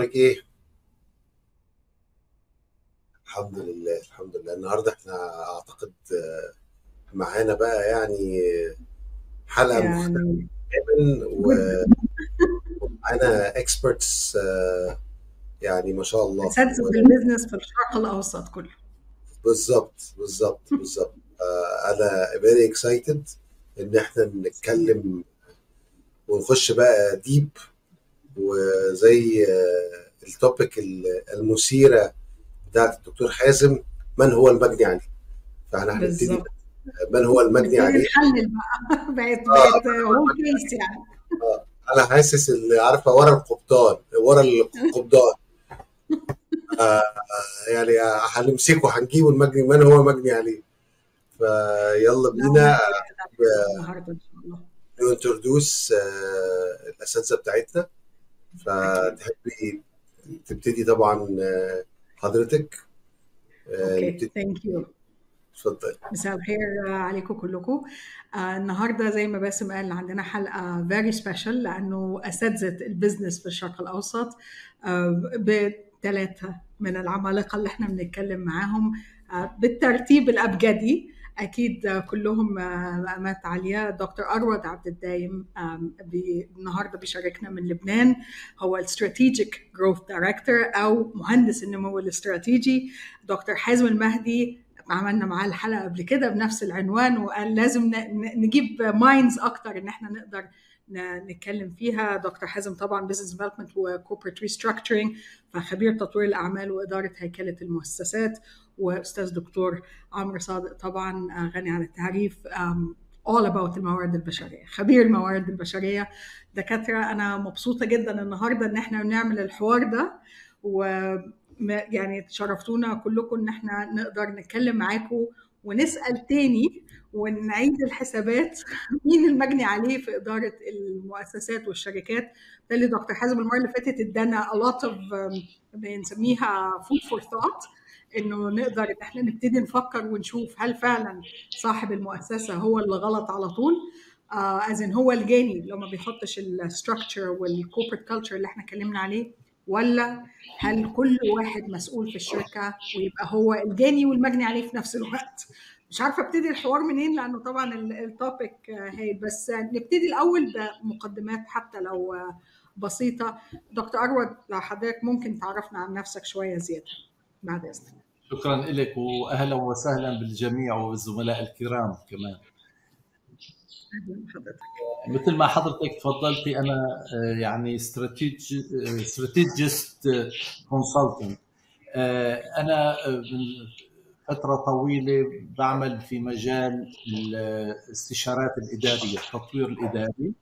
اخبارك ايه الحمد لله الحمد لله النهارده احنا اعتقد آه، معانا بقى يعني حلقه مختلفه يعني تماما و- جدا ومعانا اكسبرتس يعني ما شاء الله اساتذه البيزنس في الشرق الاوسط كله بالظبط بالظبط بالظبط آه، انا very excited ان احنا نتكلم ونخش بقى ديب وزي آه، التوبيك المثيره بتاعت الدكتور حازم من هو المجني عليه فاحنا هنبتدي بالظبط من هو المجني نبتدي عليه نحلل بقى بقت اه بقت من هو هول المجني كيس عليه يعني اه انا حاسس اللي عارفه ورا القبطان ورا القبطان آه يعني هنمسكه هنجيبه المجني من هو مجني عليه فيلا لا بينا هنبتدي كده النهارده ان شاء الله ننترودوس الاساتذه بتاعتنا اكيد فتحبي تبتدي طبعا آه، حضرتك آه، اوكي نبتدي ثانك يو اتفضل مساء الخير عليكم كلكم آه النهارده زي ما باسم قال عندنا حلقه فيري سبيشال لانه اساتذه البيزنس في الشرق الاوسط آه بثلاثه من العمالقه اللي احنا بنتكلم معاهم آه بالترتيب الابجدي اكيد آه، كلهم آه، مقامات عاليه دكتور ارود عبد الدايم آم، بي- النهارده بيشاركنا من لبنان هو الاستراتيجيك جروث دايركتور او مهندس النمو الاستراتيجي دكتور حازم المهدي عملنا معاه الحلقه قبل كده بنفس العنوان وقال لازم ن- ن- نجيب مايندز اكتر ان احنا نقدر ن- نتكلم فيها دكتور حازم طبعا بزنس ديفلوبمنت وكوربريت ريستراكشرنج فخبير تطوير الاعمال واداره هيكله المؤسسات واستاذ دكتور عمرو صادق طبعا آه، غني عن التعريف um, all about الموارد البشريه خبير الموارد البشريه دكاتره انا مبسوطه جدا النهارده ان احنا بنعمل الحوار ده و ما- يعني شرفتونا كلكم ان احنا نقدر نتكلم معاكم ونسال تاني ونعيد الحسابات مين المجني عليه في اداره المؤسسات والشركات بالتالي دكتور حازم المره اللي فاتت ادانا a lot of um, بنسميها food for thought انه نقدر ان احنا نبتدي نفكر ونشوف هل فعلا صاحب المؤسسه هو اللي غلط على طول از ان هو الجاني لو ما بيحطش الستراكشر والكوربريت كلتشر اللي احنا اتكلمنا عليه ولا هل كل واحد مسؤول في الشركه ويبقى هو الجاني والمجني عليه في نفس الوقت مش عارفه ابتدي الحوار منين لانه طبعا التوبيك هايل بس نبتدي الاول بمقدمات حتى لو آه، بسيطه دكتور ارود لو حضرتك ممكن تعرفنا عن نفسك شويه زياده بعد اذنك شكرا لك واهلا وسهلا بالجميع والزملاء الكرام كمان اهلا بحضرتك مثل ما حضرتك تفضلتي انا آه، يعني استراتيجيست كونسلتنت انا آه، من فتره طويله بعمل في مجال الاستشارات الاداريه التطوير الاداري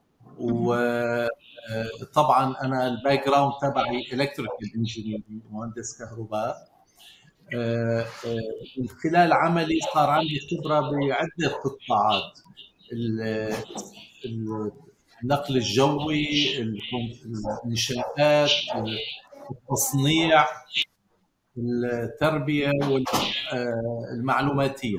مهم. وطبعا انا الباك جراوند تبعي الكتريكال انجينيرنج مهندس كهرباء آه، آه، من خلال عملي صار عندي خبره بعده قطاعات ال- ال- النقل الجوي الانشاءات التصنيع التربيه والمعلوماتيه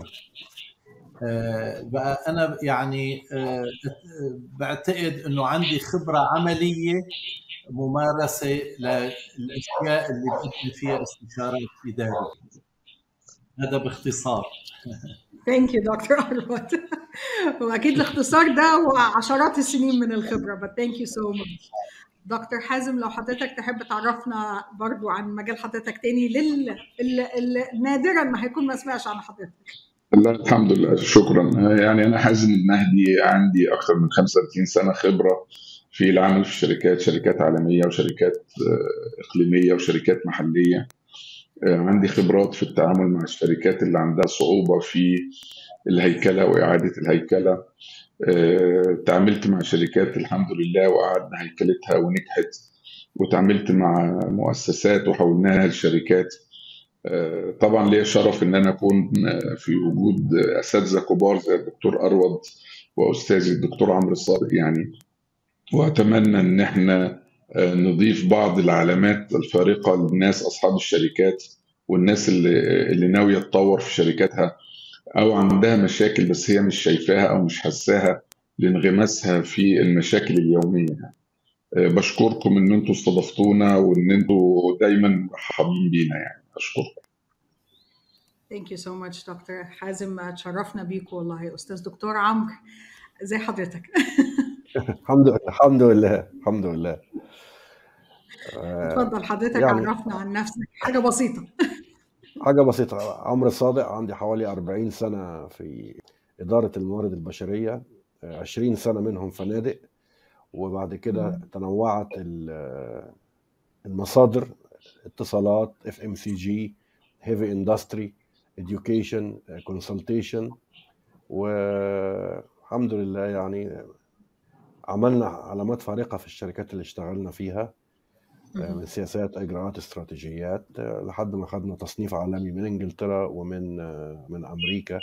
بقى انا يعني آه، بعتقد انه عندي خبره عمليه ممارسه للاشياء اللي بقدم فيها استشارات اداريه هذا باختصار ثانك يو دكتور ارود واكيد الاختصار ده هو عشرات السنين من الخبره but thank you so much دكتور حازم لو حضرتك تحب تعرفنا برضو عن مجال حضرتك تاني لل ال- ال- نادرا ما هيكون ما سمعش عن حضرتك لا الحمد لله شكرا يعني انا حازم المهدي عندي اكثر من 35 سنه خبره في العمل في شركات شركات عالميه وشركات آه، اقليميه وشركات محليه آه، عندي خبرات في التعامل مع الشركات اللي عندها صعوبه في الهيكله واعاده الهيكله آه، تعاملت مع شركات الحمد لله وقعدنا هيكلتها ونجحت وتعاملت مع مؤسسات وحولناها لشركات آه، طبعا ليا شرف ان انا اكون آه، في وجود اساتذه كبار زي الدكتور ارود واستاذي الدكتور عمرو الصادق يعني واتمنى ان احنا آه، نضيف بعض العلامات الفارقه للناس اصحاب الشركات والناس اللي اللي ناويه تطور في شركاتها او عندها مشاكل بس هي مش شايفاها او مش حساها لانغماسها في المشاكل اليوميه بشكركم ان انتوا استضفتونا وان انتوا دايما مرحبين بينا يعني اشكركم ثانك يو سو ماتش دكتور حازم تشرفنا بيك والله استاذ دكتور عمرو ازي حضرتك الحمد لله الحمد لله الحمد لله اتفضل حضرتك يعني- عرفنا عن نفسك حاجه بسيطه حاجة بسيطة عمرو صادق عندي حوالي 40 سنة في إدارة الموارد البشرية 20 سنة منهم فنادق وبعد كده مم. تنوعت ال- المصادر اتصالات اف ام سي جي هيفي اندستري education كونسلتيشن والحمد لله يعني عملنا علامات فارقة في الشركات اللي اشتغلنا فيها من سياسات اجراءات استراتيجيات لحد ما خدنا تصنيف عالمي من انجلترا ومن من امريكا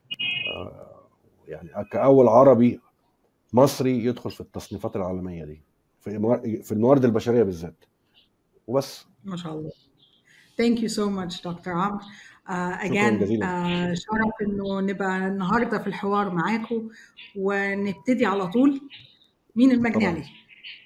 يعني كاول عربي مصري يدخل في التصنيفات العالميه دي في في الموارد البشريه بالذات وبس ما شاء الله ثانك يو سو ماتش دكتور عمرو شكراً اجان جزيلاً. شرف انه نبقى النهارده في الحوار معاكم ونبتدي على طول مين المجني طبعاً. عليه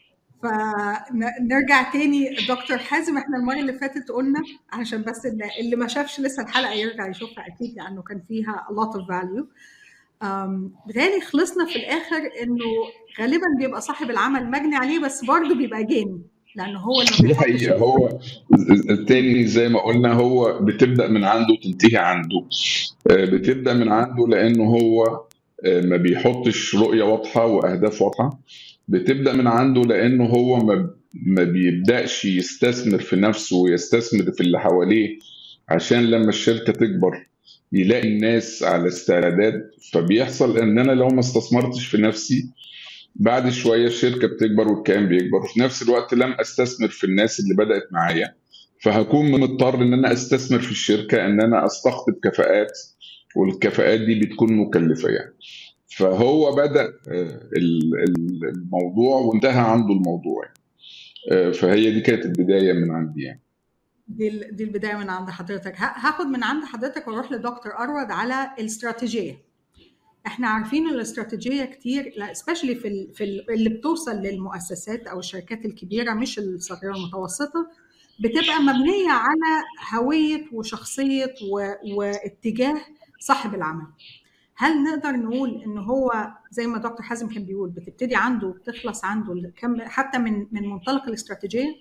فنرجع تاني دكتور حازم احنا المره اللي فاتت قلنا عشان بس اللي اللي ما شافش لسه الحلقه يرجع يشوفها اكيد لانه كان فيها a lot of value أم، بالتالي خلصنا في الاخر انه غالبا بيبقى صاحب العمل مجني عليه بس برضه بيبقى جاني لانه هو اللي ما دي بيحطش حقيقة هو التاني زي ما قلنا هو بتبدأ من عنده وتنتهي عنده آه، بتبدأ من عنده لأنه هو آه، ما بيحطش رؤية واضحة وأهداف واضحة بتبدأ من عنده لأنه هو ما ما بيبدأش يستثمر في نفسه ويستثمر في اللي حواليه عشان لما الشركة تكبر يلاقي الناس على استعداد فبيحصل ان انا لو ما استثمرتش في نفسي بعد شويه الشركه بتكبر والكيان بيكبر وفي نفس الوقت لم استثمر في الناس اللي بدات معايا فهكون مضطر ان انا استثمر في الشركه ان انا استقطب كفاءات والكفاءات دي بتكون مكلفه يعني فهو بدا آه، ال- ال- الموضوع وانتهى عنده الموضوع يعني. آه، فهي دي كانت البدايه من عندي يعني دي ال- دي البدايه من عند حضرتك ه- هاخد من عند حضرتك واروح لدكتور ارود على الاستراتيجيه احنا عارفين الاستراتيجيه كتير لا سبيشلي في ال في ال اللي بتوصل للمؤسسات او الشركات الكبيره مش الصغيره والمتوسطه بتبقى مبنيه على هويه وشخصيه و- واتجاه صاحب العمل هل نقدر نقول ان هو زي ما دكتور حازم كان بيقول بتبتدي عنده وبتخلص عنده كم- حتى من من منطلق الاستراتيجيه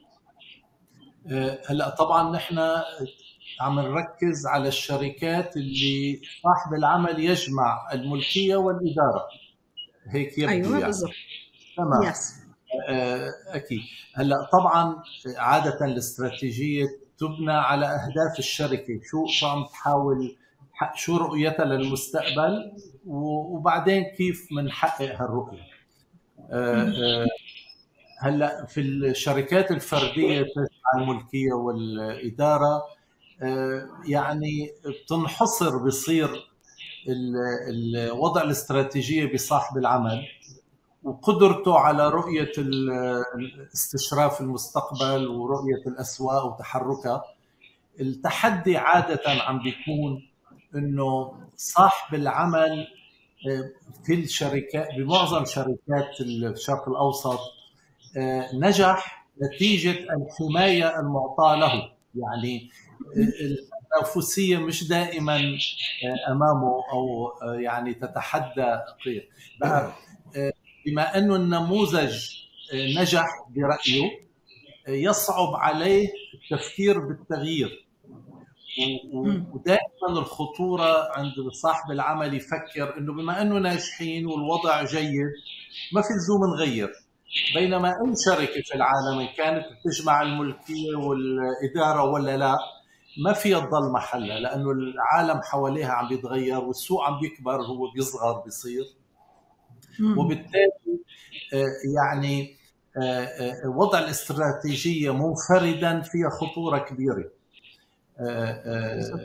آه، هلا طبعا نحن عم نركز على الشركات اللي صاحب العمل يجمع الملكيه والاداره هيك يبدو ايوه يعني بالظبط تمام يس آه، اكيد هلا طبعا عاده الاستراتيجيه تبنى على اهداف الشركه شو شو عم تحاول ح- شو رؤيتها للمستقبل و- وبعدين كيف بنحقق هالرؤيه آه، آه، هلا في الشركات الفرديه تجمع الملكيه والاداره آه، يعني بتنحصر بصير ال- الوضع الاستراتيجيه بصاحب العمل وقدرته على رؤيه ال- استشراف المستقبل ورؤيه الاسواق وتحركها التحدي عاده عم بيكون انه صاحب العمل آه، في الشركات بمعظم شركات الشرق الاوسط آه، نجح نتيجه الحمايه المعطاه له يعني آه، التنافسيه مش دائما آه، امامه او آه، يعني تتحدى قيم بقى آه، بما انه النموذج آه، نجح برايه آه، يصعب عليه التفكير بالتغيير و- و- مم. ودائما الخطوره عند صاحب العمل يفكر انه بما انه ناجحين والوضع جيد ما في لزوم نغير بينما اي شركه في العالم إن كانت بتجمع الملكيه والاداره ولا لا ما فيها تضل محلها لانه العالم حواليها عم بيتغير والسوق عم بيكبر هو بيصغر بيصير مم. وبالتالي آه، يعني آه، آه، وضع الاستراتيجيه منفردا فيها خطوره كبيره آه، آه،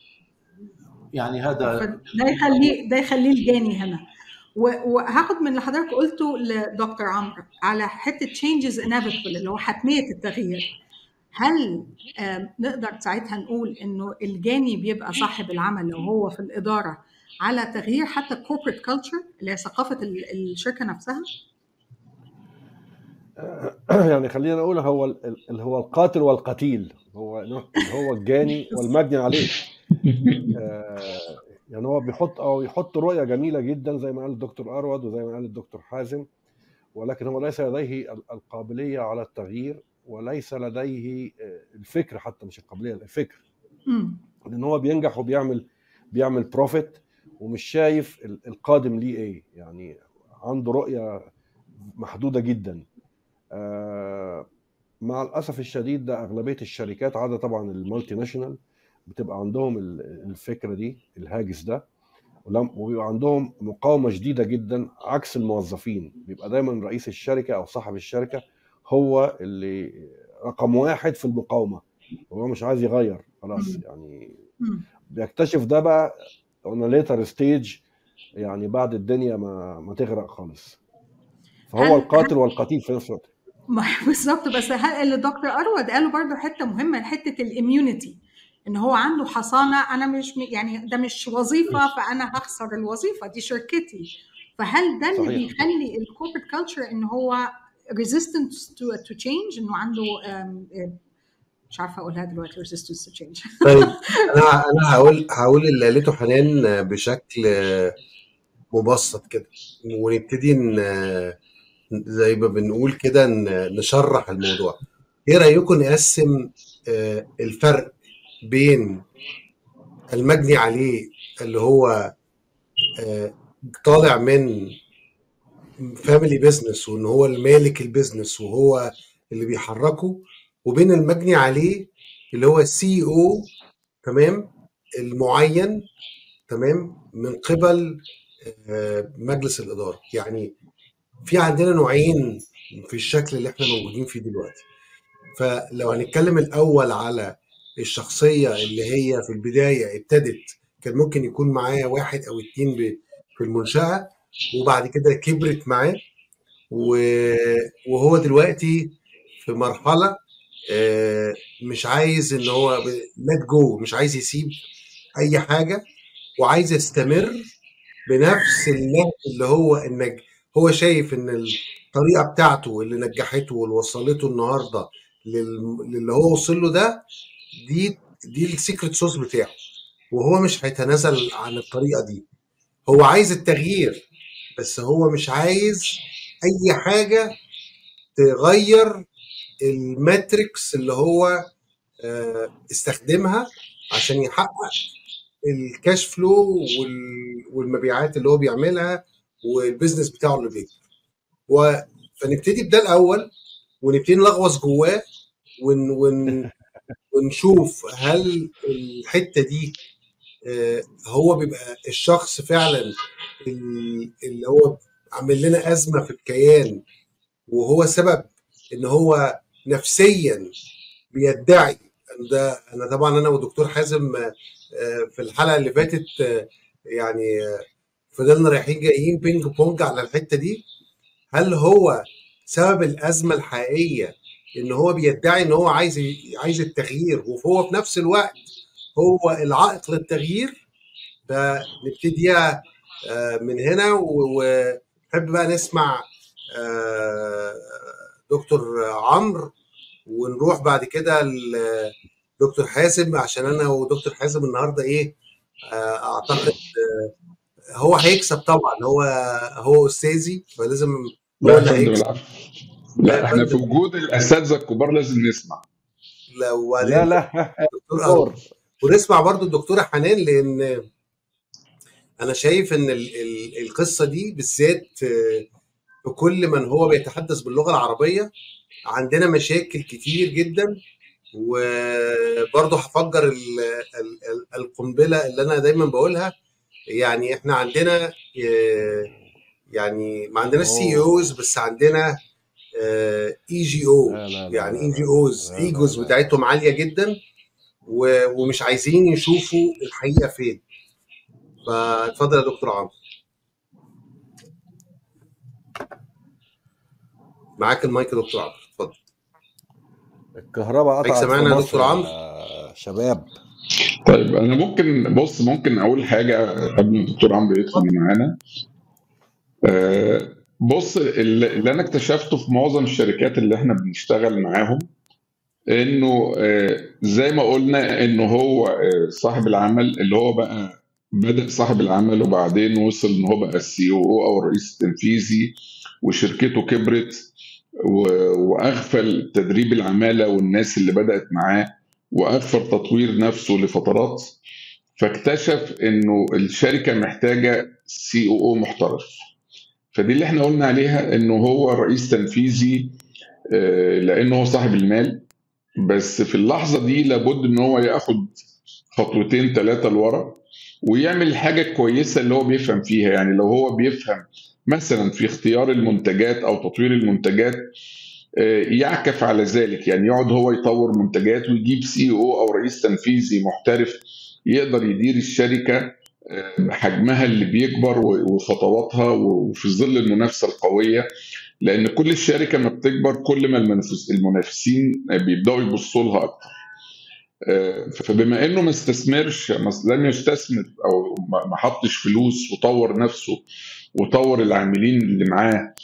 يعني هذا ده يخليه ده يخليه الجاني هنا و- وهاخد من اللي حضرتك قلته لدكتور عمرو على حته changes inevitable اللي هو حتميه التغيير هل آم، نقدر ساعتها نقول انه الجاني بيبقى صاحب العمل لو هو في الاداره على تغيير حتى corporate culture اللي هي ثقافه ال- الشركه نفسها؟ يعني خلينا نقول هو ال- اللي هو القاتل والقتيل هو اللي هو الجاني والمجني عليه آه، يعني هو بيحط او يحط رؤيه جميله جدا زي ما قال الدكتور ارود وزي ما قال الدكتور حازم ولكن هو ليس لديه ال- القابليه على التغيير وليس لديه آه، الفكر حتى مش القابليه الفكر مم. لان هو بينجح وبيعمل بيعمل بروفيت ومش شايف ال- القادم ليه ايه يعني عنده رؤيه محدوده جدا آه، مع الاسف الشديد ده اغلبيه الشركات عاده طبعا المالتي ناشونال بتبقى عندهم ال- الفكره دي الهاجس ده ولم- وبيبقى عندهم مقاومه شديده جدا عكس الموظفين بيبقى دايما رئيس الشركه او صاحب الشركه هو اللي رقم واحد في المقاومه هو مش عايز يغير خلاص مم. يعني مم. بيكتشف ده بقى on a later stage يعني بعد الدنيا ما ما تغرق خالص فهو هل القاتل والقتيل في نفس الوقت ما بالظبط بس هل اللي دكتور ارود قاله برضو حته مهمه حته الاميونيتي ان هو عنده حصانه انا مش يعني ده مش وظيفه فانا هخسر الوظيفه دي شركتي فهل ده اللي صحيح بيخلي الكوربريت كلتشر ان هو resistance to to change انه عنده أم، أم، مش عارفه اقولها دلوقتي resistance to change طيب انا انا هقول هقول اللي قالته حنان بشكل مبسط كده ونبتدي ن- زي ما بنقول كده ن- نشرح الموضوع ايه رايكم نقسم آه، الفرق بين المجني عليه اللي هو آه، طالع من فاميلي بيزنس وان هو المالك البيزنس وهو اللي بيحركه وبين المجني عليه اللي هو السي او تمام المعين تمام من قبل آه، مجلس الاداره يعني في عندنا نوعين في الشكل اللي احنا موجودين فيه دلوقتي فلو هنتكلم الاول على الشخصيه اللي هي في البدايه ابتدت كان ممكن يكون معاه واحد او اتنين ب- في المنشاه وبعد كده كبرت معاه و- وهو دلوقتي في مرحله آه، مش عايز ان هو ليت جو مش عايز يسيب اي حاجه وعايز يستمر بنفس النهج اللي هو النج هو شايف ان الطريقه بتاعته اللي نجحته واللي وصلته النهارده لل- للي هو وصل له ده دي دي السيكريت صوص بتاعه وهو مش هيتنازل عن الطريقه دي هو عايز التغيير بس هو مش عايز اي حاجه تغير الماتريكس اللي هو آه، استخدمها عشان يحقق الكاش فلو وال- والمبيعات اللي هو بيعملها والبيزنس بتاعه اللي بيكبر و... فنبتدي بده الاول ونبتدي نلغوص جواه ون... ون... ونشوف هل الحته دي آه، هو بيبقى الشخص فعلا ال- اللي هو عامل لنا ازمه في الكيان وهو سبب ان هو نفسيا بيدعي أن ده انا طبعا انا ودكتور حازم آه، آه، في الحلقه اللي فاتت آه، يعني آه، فضلنا رايحين جايين بينج بونج على الحته دي هل هو سبب الازمه الحقيقيه ان هو بيدعي ان هو عايز عايز التغيير وهو في نفس الوقت هو العائق للتغيير فنبتديها آه، من هنا و- ونحب بقى نسمع آه، دكتور عمرو ونروح بعد كده لدكتور حازم عشان انا ودكتور حازم النهارده ايه آه، اعتقد آه، هو هيكسب طبعا هو هو استاذي فلازم هو لا يا طيب. اللي فندم هيكسب العفو لا لا يا احنا في فندم وجود الاساتذه الكبار لازم نسمع لو لا بعدين لا دكتور اهو دكتور ونسمع برضو الدكتوره حنان لان انا شايف ان ال- ال- القصه دي بالذات آه، بكل من هو بيتحدث باللغه العربيه عندنا مشاكل كتير جدا وبرضه هفجر ال- ال- ال- القنبله اللي انا دايما بقولها يعني احنا عندنا آه، يعني ما عندناش سي اوه اوز بس عندنا اي جي او لا لا لا يعني لا اي جي لا اوز لا لا ايجوز لا بتاعتهم عاليه جدا و- ومش عايزين يشوفوا الحقيقه فين فاتفضل يا دكتور عمرو معاك المايك يا دكتور عمرو اتفضل الكهرباء حضرتك قطعت في سامعنا يا مصر دكتور عمرو يا شباب طيب انا ممكن بص ممكن اقول حاجه قبل ما الدكتور عمرو يدخل اتفضل معانا آه، بص اللي اللي انا اكتشفته في معظم الشركات اللي احنا بنشتغل معاهم انه آه، زي ما قلنا انه هو آه، صاحب العمل اللي هو بقى بدأ صاحب العمل وبعدين وصل ان هو بقى السي او او الرئيس التنفيذي وشركته كبرت و- واغفل تدريب العماله والناس اللي بدأت معاه واغفل تطوير نفسه لفترات فاكتشف انه الشركه محتاجه سي او او محترف فدي اللي احنا قلنا عليها انه هو رئيس تنفيذي آه، لانه هو صاحب المال بس في اللحظه دي لابد ان هو ياخد خطوتين ثلاثه لورا ويعمل الحاجه الكويسه اللي هو بيفهم فيها يعني لو هو بيفهم مثلا في اختيار المنتجات او تطوير المنتجات آه، يعكف على ذلك يعني يقعد هو يطور منتجات ويجيب سي او او رئيس تنفيذي محترف يقدر يدير الشركه آه، بحجمها اللي بيكبر و- وخطواتها وفي ظل المنافسه القويه لان كل الشركه ما بتكبر كل ما المنافس- المنافسين بيبداوا يبصوا لها اكتر آه، فبما انه ما استثمرش ما- لم يستثمر او ما ما حطش فلوس وطور نفسه وطور العاملين اللي معاه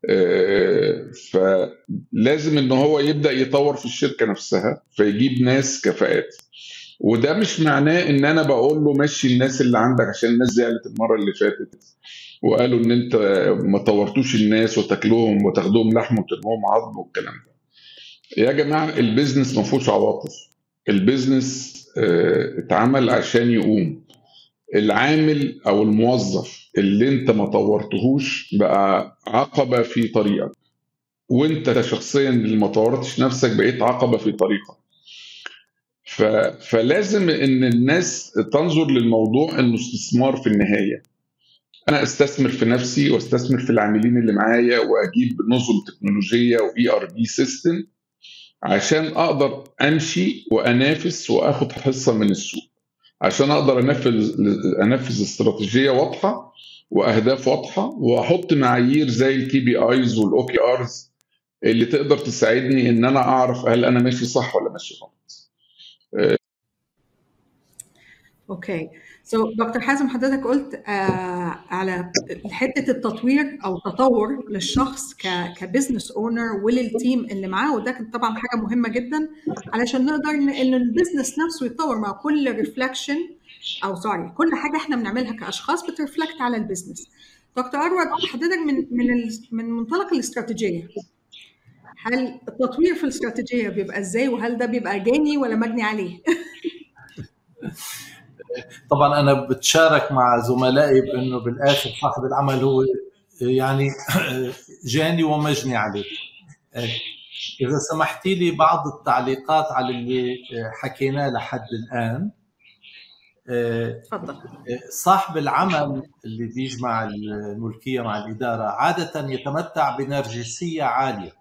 آه، فلازم ان هو يبدا يطور في الشركه نفسها فيجيب ناس كفاءات وده مش معناه ان انا بقول له مشي الناس اللي عندك عشان الناس زعلت المره اللي فاتت وقالوا ان انت ما طورتوش الناس وتاكلوهم وتاخدوهم لحم وترموهم عظم والكلام ده يا جماعه البيزنس ما فيهوش عواطف البيزنس آه، اتعمل عشان يقوم العامل او الموظف اللي انت ما طورتهوش بقى عقبه في طريقك وانت شخصيا اللي ما طورتش نفسك بقيت عقبه في طريقك ف... فلازم ان الناس تنظر للموضوع انه استثمار في النهايه انا استثمر في نفسي واستثمر في العاملين اللي معايا واجيب نظم تكنولوجيه واي ار بي سيستم عشان اقدر امشي وانافس واخد حصه من السوق عشان اقدر انفذ انفذ استراتيجيه واضحه واهداف واضحه واحط معايير زي الكي بي ايز والاو كي ارز اللي تقدر تساعدني ان انا اعرف هل انا ماشي صح ولا ماشي غلط اوكي سو دكتور حازم حضرتك قلت آه على حته التطوير او تطور للشخص ك كبزنس اونر وللتيم اللي معاه وده كان طبعا حاجه مهمه جدا علشان نقدر ان إن البزنس نفسه يتطور مع كل ريفلكشن او سوري كل حاجه احنا بنعملها كاشخاص بترفلكت على البزنس دكتور اروى حضرتك من من ال- من منطلق الاستراتيجيه هل التطوير في الاستراتيجيه بيبقى ازاي وهل ده بيبقى جاني ولا مبني عليه؟ طبعا انا بتشارك مع زملائي بانه بالاخر صاحب العمل هو يعني جاني ومجني عليه اذا سمحتي لي بعض التعليقات على اللي حكيناه لحد الان اتفضل صاحب العمل اللي بيجمع الملكيه مع الاداره عاده يتمتع بنرجسيه عاليه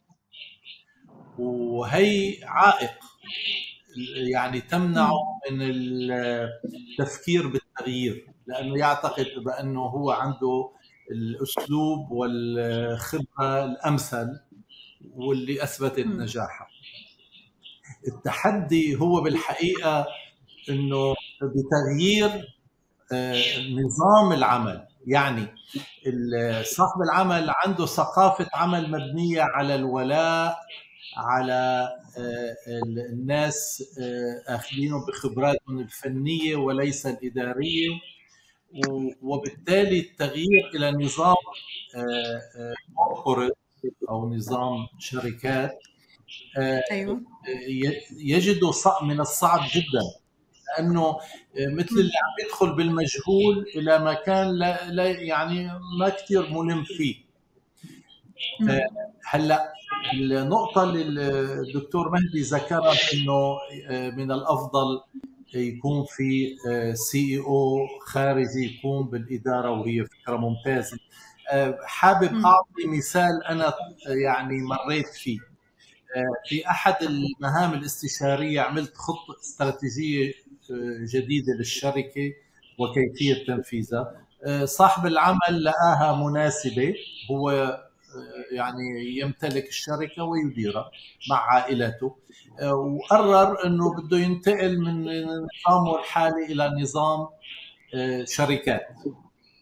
وهي عائق يعني تمنعه من التفكير بالتغيير لانه يعتقد بانه هو عنده الاسلوب والخبره الامثل واللي اثبتت مم. نجاحها. التحدي هو بالحقيقه انه بتغيير آه، نظام العمل يعني ال- صاحب العمل عنده ثقافه عمل مبنيه على الولاء على آه، ال- الناس آه، اخذينهم بخبراتهم الفنيه وليس الاداريه و- وبالتالي التغيير الى نظام كوربوريت او نظام شركات آه، ايوه ي- يجد صع- من الصعب جدا لانه مثل اللي عم يدخل بالمجهول الى مكان لا, لا يعني ما كثير ملم فيه مم. هلا النقطة اللي الدكتور مهدي ذكرها انه من الافضل يكون في سي او خارجي يكون بالاداره وهي فكره ممتازه. حابب مم. اعطي مثال انا يعني مريت فيه. في احد المهام الاستشاريه عملت خطه استراتيجيه جديده للشركه وكيفيه تنفيذها. صاحب العمل لقاها مناسبه هو يعني يمتلك الشركه ويديرها مع عائلته وقرر انه بده ينتقل من نظامه الحالي الى نظام شركات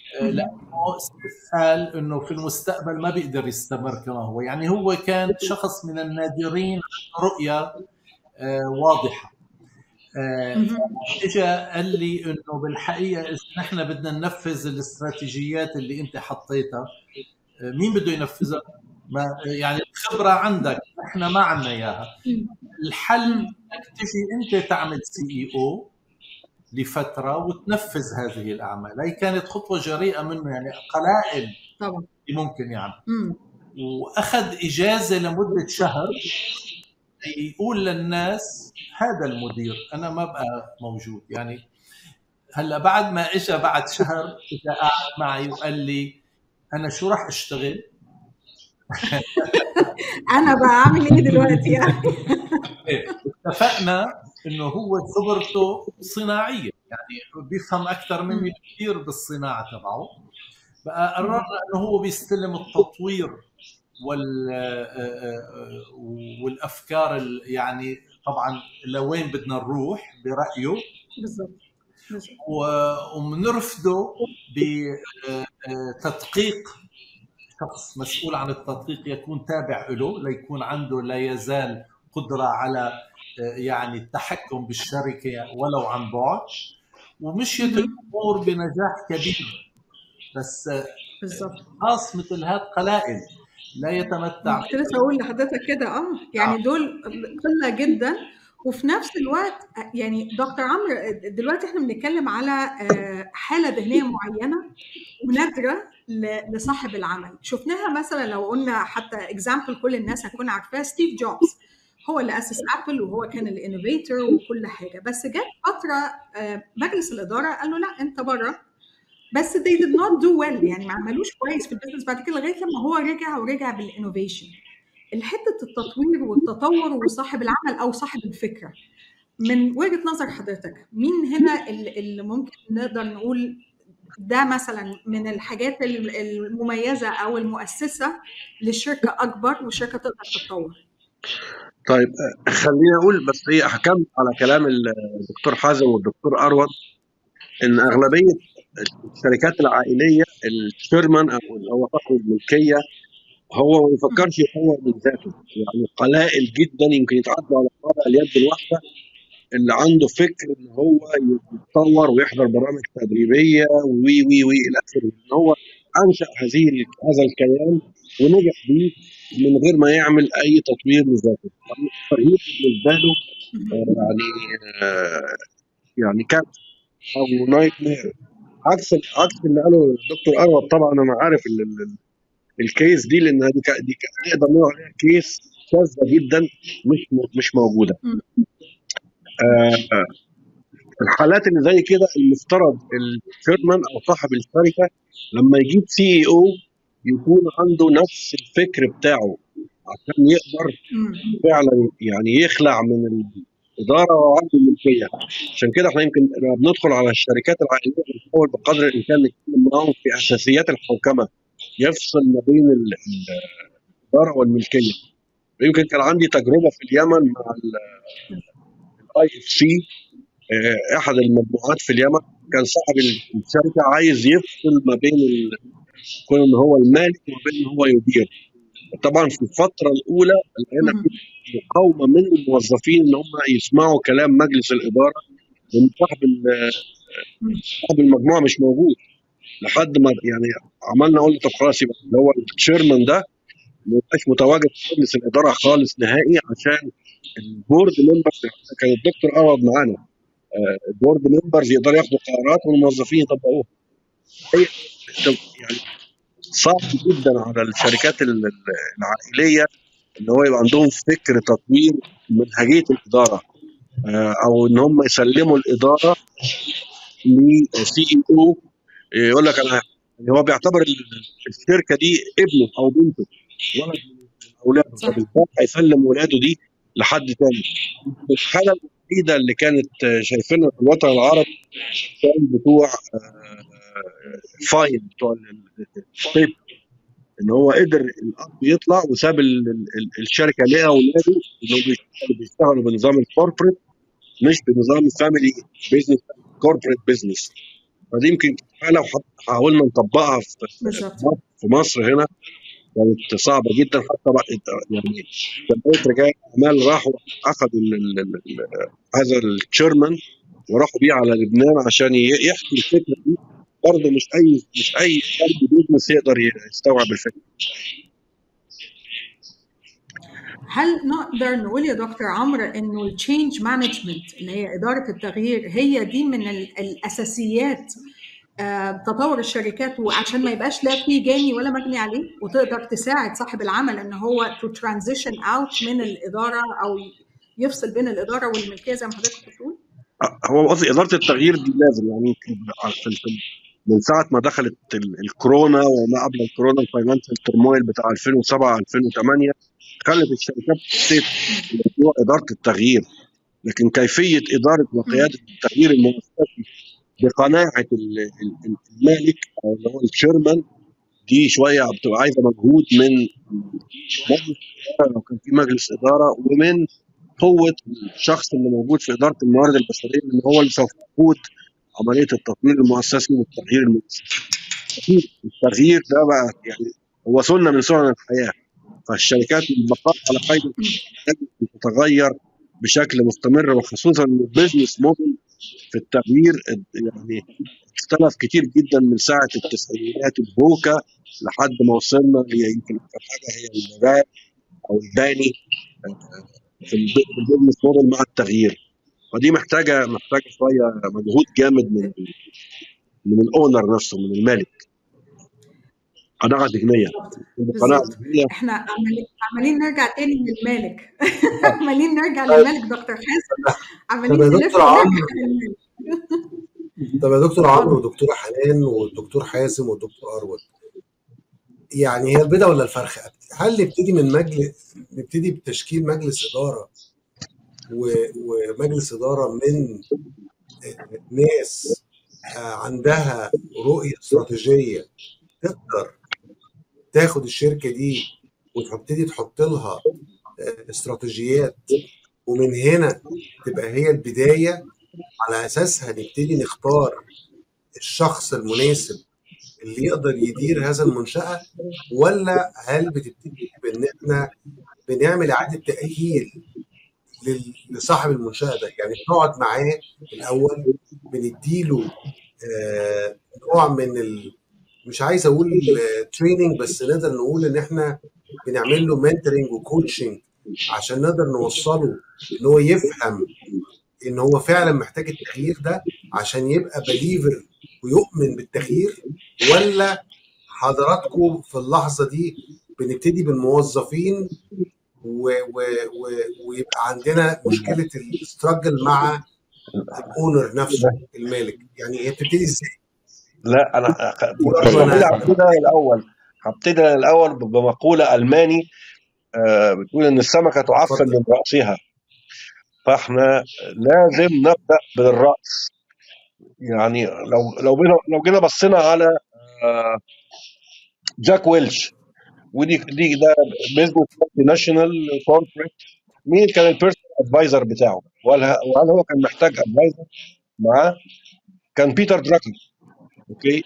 آه، لانه قال انه في المستقبل ما بيقدر يستمر كما هو يعني هو كان شخص من النادرين رؤيه آه، واضحه آه، اجى قال لي انه بالحقيقه اذا نحن بدنا ننفذ الاستراتيجيات اللي انت حطيتها مين بده ينفذها؟ ما يعني الخبره عندك احنا ما عندنا اياها الحل انك تجي انت تعمل سي اي او لفتره وتنفذ هذه الاعمال هي كانت خطوه جريئه منه يعني قلائل طبعا ممكن يعمل واخذ اجازه لمده شهر يقول للناس هذا المدير انا ما بقى موجود يعني هلا بعد ما اجى بعد شهر اجى قاعد معي وقال لي انا شو راح اشتغل انا بعمل ايه دلوقتي يعني اتفقنا انه هو خبرته صناعيه يعني بيفهم اكثر مني كثير بالصناعه تبعه بقى قررنا انه هو بيستلم التطوير وال والافكار يعني طبعا لوين بدنا نروح برايه بالضبط وبنرفضه بتدقيق شخص مسؤول عن التدقيق يكون تابع له ليكون عنده لا يزال قدرة على يعني التحكم بالشركة ولو عن بعد ومشيت الأمور بنجاح كبير بس بالضبط خاص مثل هاد قلائل لا يتمتع كنت لسه اقول لحضرتك كده اه يعني دول قله جدا وفي نفس الوقت يعني دكتور عمرو دلوقتي احنا بنتكلم على حاله ذهنيه معينه ونادره لصاحب العمل شفناها مثلا لو قلنا حتى اكزامبل كل الناس هتكون عارفاه ستيف جوبز هو اللي اسس ابل وهو كان الانوفيتور وكل حاجه بس جت فتره مجلس الاداره قال له لا انت بره بس they did not do well يعني ما عملوش كويس في البيزنس بعد كده لغايه لما هو رجع ورجع بالانوفيشن الحته التطوير والتطور وصاحب العمل او صاحب الفكره من وجهه نظر حضرتك مين هنا اللي ممكن نقدر نقول ده مثلا من الحاجات المميزه او المؤسسه للشركه اكبر والشركه تقدر تتطور طيب خليني اقول بس هي هكمل على كلام الدكتور حازم والدكتور ارود ان اغلبيه الشركات العائليه الشيرمان او اللي هو صاحب الملكيه هو ما بيفكرش يطور من ذاته يعني قلائل جدا يمكن يتعدوا على اصابع اليد الواحده اللي عنده فكر ان هو يتطور ويحضر برامج تدريبيه وي وي وي الى اخره ان هو انشا هذه هذا الكيان ونجح بيه من غير ما يعمل اي تطوير لذاته التغيير بالنسبه له يعني يعني كان او نايت مير عكس عكس اللي قاله الدكتور اروت طبعا انا عارف ال ال الكيس دي لان دي دي نقدر نقول عليها كيس شاذه جدا مش مش موجوده. آه الحالات اللي زي كده المفترض الشيرمان او صاحب الشركه لما يجيب سي اي او يكون عنده نفس الفكر بتاعه عشان يقدر فعلا يعني يخلع من الاداره وعنده الملكيه عشان كده احنا يمكن بندخل على الشركات العائليه بنحاول بقدر الامكان نتكلم معاهم في اساسيات الحوكمه يفصل ما بين الاداره والملكيه يمكن كان عندي تجربه في اليمن مع الاي اف سي احد المجموعات في اليمن كان صاحب الشركه عايز يفصل ما بين كون ان هو المالك وما بين ان هو يدير طبعا في الفتره الاولى لقينا في مقاومه من الموظفين ان هم يسمعوا كلام مجلس الاداره لان صاحب صاحب المجموعه مش موجود لحد ما يعني عملنا قلنا طب خلاص يبقى اللي هو التشيرمان ده ما يبقاش متواجد في مجلس الاداره خالص نهائي عشان البورد ممبرز كان الدكتور قرب معانا البورد ممبرز يقدروا ياخدوا قرارات والموظفين يطبقوها هي يعني صعب جدا على الشركات العائليه ان هو يبقى عندهم فكر تطوير منهجيه الاداره او ان هم يسلموا الاداره لسي اي او يقول لك انا يعني هو بيعتبر الشركه دي ابنه او بنته ولد من اولاده فبالتالي هيسلم ولاده دي لحد تاني الحاله الوحيده اللي كانت شايفينها في الوطن العربي كان بتوع فاين بتوع الطب ان هو قدر الاب يطلع وساب الشركه لاولاده انهم بيشتغلوا بنظام الكوربريت مش بنظام الفاميلي بزنس كوربريت بزنس فدي يمكن حاله وح- حاولنا نطبقها في بالظبط في مصر هنا كانت صعبه جدا حتى بقى يعني جمعيه رجال الاعمال راحوا اخذوا ال- ال- ال- ال- هذا التشيرمان وراحوا بيه على لبنان عشان ي- يحكي الفكره دي برضه مش اي مش اي فرد بيزنس يقدر يستوعب الفكره هل نقدر نقول يا دكتور عمرو انه التشينج مانجمنت اللي هي اداره التغيير هي دي من ال- الاساسيات آه، تطور الشركات وعشان ما يبقاش لا في جاني ولا مجني عليه وتقدر تساعد صاحب العمل ان هو تو ترانزيشن اوت من الاداره او يفصل بين الاداره والملكيه زي ما حضرتك بتقول هو قصدي اداره التغيير دي لازم يعني يمكن في في- من ساعه ما دخلت ال- الكورونا وما قبل الكورونا الفاينانشال ترمويل بتاع 2007 2008 خلت الشركات تبتدي موضوع اداره التغيير لكن كيفيه اداره وقياده التغيير المؤسسي بقناعه ال- ال- المالك او اللي هو الشيرمان دي شويه بتبقى عايزه مجهود من مجلس اداره لو كان في مجلس اداره ومن قوه الشخص اللي موجود في اداره الموارد البشريه ان هو اللي سوف يقود عمليه التطوير المؤسسي والتغيير المؤسسي. أكيد التغيير ده بقى يعني هو سنه من سنن الحياه فالشركات البقاء على قيد الحياة لازم تتغير بشكل مستمر وخصوصا ان البيزنس موديل في التغيير يعني اختلف كتير جدا من ساعه التسعينات البوكا لحد ما وصلنا هي يمكن اكثر حاجه هي المبيع او الباني آه، في الب- في البيزنس موديل مع التغيير فدي محتاجه محتاجه شويه مجهود جامد من من الاونر نفسه من المالك قناعه ذهنيه القناعه بالظبط الذهنيه احنا عمالين عمالين نرجع تاني للمالك عمالين نرجع للمالك دكتور حازم عمالين طب يا نلف دكتور ونرجع عمرو للمالك طب يا دكتور عمرو ودكتوره حنان والدكتور حازم والدكتور اروت يعني هي البيضه ولا الفرخه؟ هل نبتدي من مجلس نبتدي بتشكيل مجلس اداره و- ومجلس اداره من ناس آه، عندها رؤيه استراتيجيه تقدر تاخد الشركه دي وتبتدي تحط لها آه، استراتيجيات ومن هنا تبقى هي البدايه على اساسها نبتدي نختار الشخص المناسب اللي يقدر يدير هذا المنشأة ولا هل بتبتدي بإن إحنا بنعمل إعادة تأهيل لل- لصاحب المنشأة ده يعني بنقعد معاه الأول بنديله آه، نوع من ال... مش عايز أقول تريننج بس نقدر نقول إن إحنا بنعمل له منتورنج وكوتشنج عشان نقدر نوصله إن هو يفهم إن هو فعلا محتاج التغيير ده عشان يبقى بليفر ويؤمن بالتغيير ولا حضراتكم في اللحظه دي بنبتدي بالموظفين و و و ويبقى عندنا مشكله الاستراجل مع الاونر نفسه المالك يعني هي بتبتدي ازاي؟ لا انا دي برضه هبتدي انا هبتدي الاول هبتدي الاول بمقوله الماني آه، بتقول ان السمكه تعفن اتفضل من راسها فاحنا لازم نبدا بالراس يعني لو لو بينا لو جينا بصينا على آه، جاك ويلش ودي دي ده بيزنس مالتي ناشونال كوربريت مين كان البيرسونال ادفايزر بتاعه وهل وهل هو كان محتاج ادفايزر معاه كان بيتر دراكي اوكي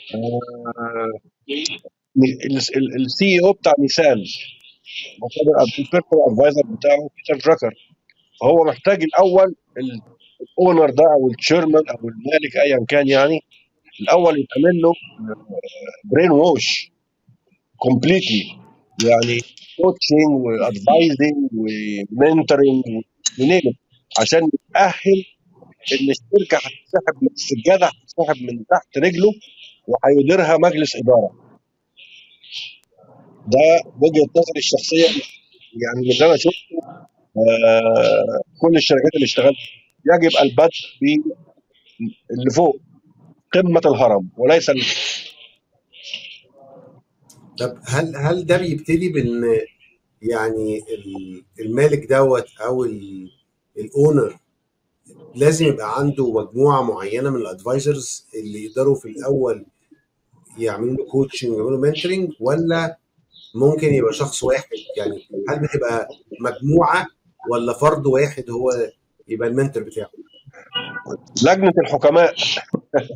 السي اي او بتاع نيسان هو كان البيرسونال ادفايزر بتاعه بيتر دراكر فهو محتاج الاول الاونر ده او الشيرمان او المالك ايا كان يعني الاول يتعمل له برين ووش كومبليتلي يعني كوتشنج وادفايزنج ومنتورنج ونيل عشان يتاهل ان الشركه هتتسحب من السجاده هتتسحب من تحت رجله وهيديرها مجلس اداره ده وجهه نظري الشخصيه يعني من اللي انا شفته آه كل الشركات اللي اشتغلت يجب البدء باللي فوق قمه الهرم وليس ال- طب هل هل ده بيبتدي بان يعني ال- المالك دوت او الاونر لازم يبقى عنده مجموعه معينه من الادفايزرز اللي يقدروا في الاول يعملوا له كوتشنج ويعملوا منتورنج ولا ممكن يبقى شخص واحد يعني هل بتبقى مجموعه ولا فرد واحد هو يبقى المنتور بتاعه لجنه الحكماء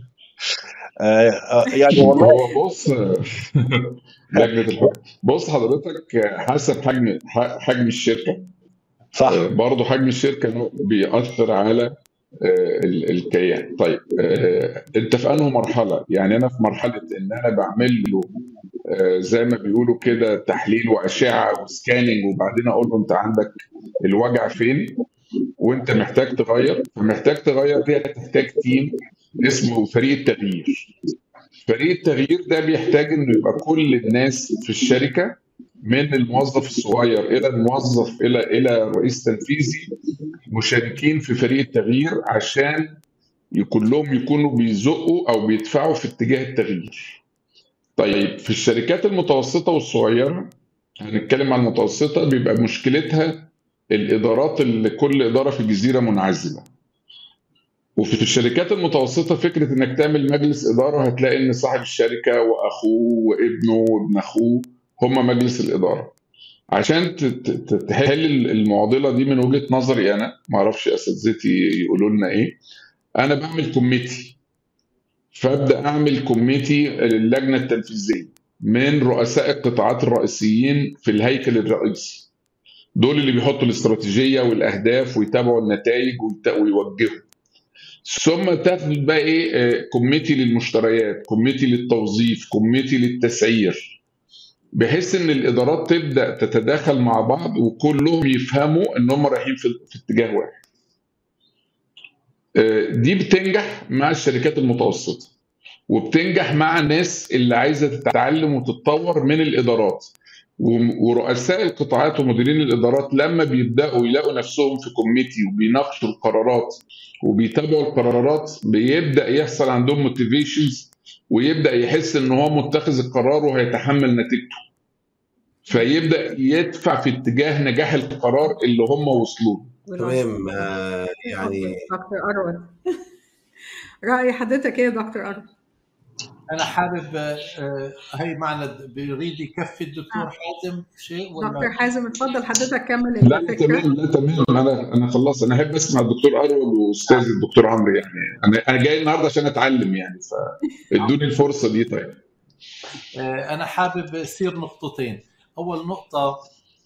آه، آه، يعني والله هو بص لجنه الحكم بص حضرتك حسب حجم حجم الشركه صح آه، برضه حجم الشركه بيأثر على آه، ال- الكيان طيب آه، انت في انهي مرحله يعني انا في مرحله ان انا بعمل له آه، زي ما بيقولوا كده تحليل واشعه وسكاننج وبعدين اقول له انت عندك الوجع فين وانت محتاج تغير فمحتاج تغير دي هتحتاج تيم اسمه فريق التغيير فريق التغيير ده بيحتاج انه يبقى كل الناس في الشركه من الموظف الصغير الى الموظف الى الى رئيس تنفيذي مشاركين في فريق التغيير عشان كلهم يكونوا بيزقوا او بيدفعوا في اتجاه التغيير. طيب في الشركات المتوسطه والصغيره هنتكلم عن المتوسطه بيبقى مشكلتها الادارات اللي كل اداره في جزيره منعزله. وفي الشركات المتوسطه فكره انك تعمل مجلس اداره هتلاقي ان صاحب الشركه واخوه وابنه وابن اخوه هم مجلس الاداره. عشان ت- ت- تحل المعضله دي من وجهه نظري انا ما اعرفش اساتذتي يقولوا لنا ايه انا بعمل كوميتي فابدا اعمل كوميتي للجنه التنفيذيه من رؤساء القطاعات الرئيسيين في الهيكل الرئيسي دول اللي بيحطوا الاستراتيجيه والاهداف ويتابعوا النتائج ويت- ويوجهوا ثم تاخد بقى ايه آه، كوميتي للمشتريات كوميتي للتوظيف كوميتي للتسعير بحيث ان الادارات تبدا تتداخل مع بعض وكلهم يفهموا ان هم رايحين في في اتجاه واحد آه، دي بتنجح مع الشركات المتوسطه وبتنجح مع الناس اللي عايزه تتعلم وتتطور من الادارات و- ورؤساء القطاعات ومديرين الادارات لما بيبداوا يلاقوا نفسهم في كوميتي وبيناقشوا القرارات وبيتابعوا القرارات بيبدا يحصل عندهم موتيفيشنز ويبدا يحس ان هو متخذ القرار وهيتحمل نتيجته فيبدا يدفع في اتجاه نجاح القرار اللي هم وصلوا له تمام آه، يعني دكتور اروى راي حضرتك ايه يا دكتور اروى انا حابب آه، هي معنى بيريد يكفي الدكتور آه. حازم شيء دكتور ولا حازم اتفضل حضرتك كمل لا لا الفكره تمام لا تمام انا انا خلاص انا احب اسمع الدكتور اروى واستاذي الدكتور عمرو يعني انا انا جاي النهارده عشان اتعلم يعني فادوني الفرصه دي طيب آه، انا حابب يصير نقطتين اول نقطه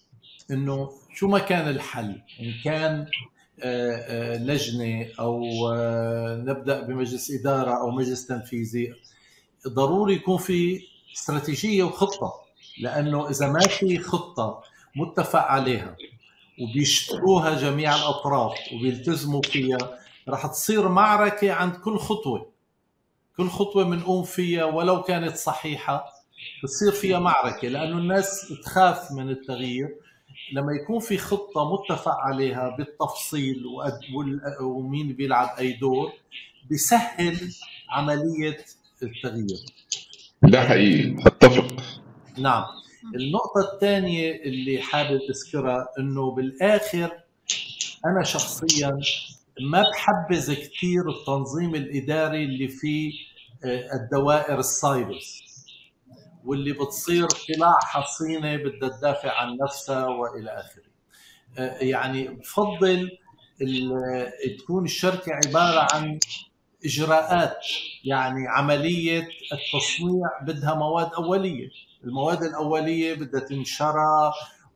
انه شو ما كان الحل ان كان آه، آه، لجنه او آه، نبدا بمجلس اداره او مجلس تنفيذي ضروري يكون في استراتيجيه وخطه لانه اذا ما في خطه متفق عليها وبيشتروها جميع الاطراف وبيلتزموا فيها رح تصير معركه عند كل خطوه كل خطوه بنقوم فيها ولو كانت صحيحه بتصير فيها معركه لانه الناس تخاف من التغيير لما يكون في خطه متفق عليها بالتفصيل وأد- وال- ومين بيلعب اي دور بيسهل عمليه التغيير ده حقيقي اتفق نعم النقطة الثانية اللي حابب أذكرها إنه بالآخر أنا شخصيا ما بحبذ كثير التنظيم الإداري اللي فيه آه، الدوائر السايبرز واللي بتصير قلاع حصينة بدها تدافع عن نفسها وإلى آخره آه، يعني بفضل ال- تكون الشركة عبارة عن إجراءات يعني عملية التصنيع بدها مواد أولية المواد الأولية بدها تنشرى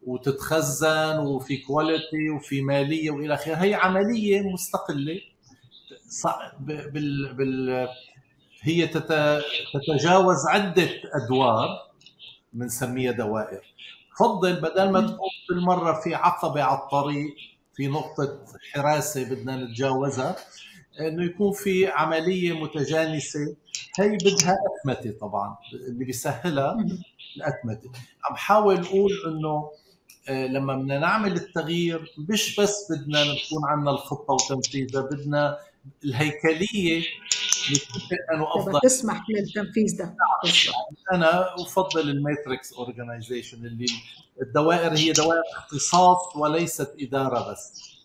وتتخزن وفي كواليتي وفي مالية وإلى آخره هي عملية مستقلة صع- ب- بال بال هي تت- تتجاوز عدة أدوار بنسميها دوائر فضل بدل ما تكون بالمرة في عقبة على الطريق في نقطة حراسة بدنا نتجاوزها انه يكون في عمليه متجانسه هي بدها اكمته طبعا اللي بيسهلها الاتمته عم حاول اقول انه آه، لما بدنا نعمل التغيير مش بس بدنا نكون عندنا الخطه وتنفيذها بدنا الهيكليه نتفق انه تبقى افضل تسمح للتنفيذ ده بالظبط. انا افضل الماتريكس اورجانيزيشن اللي الدوائر هي دوائر اختصاص وليست اداره بس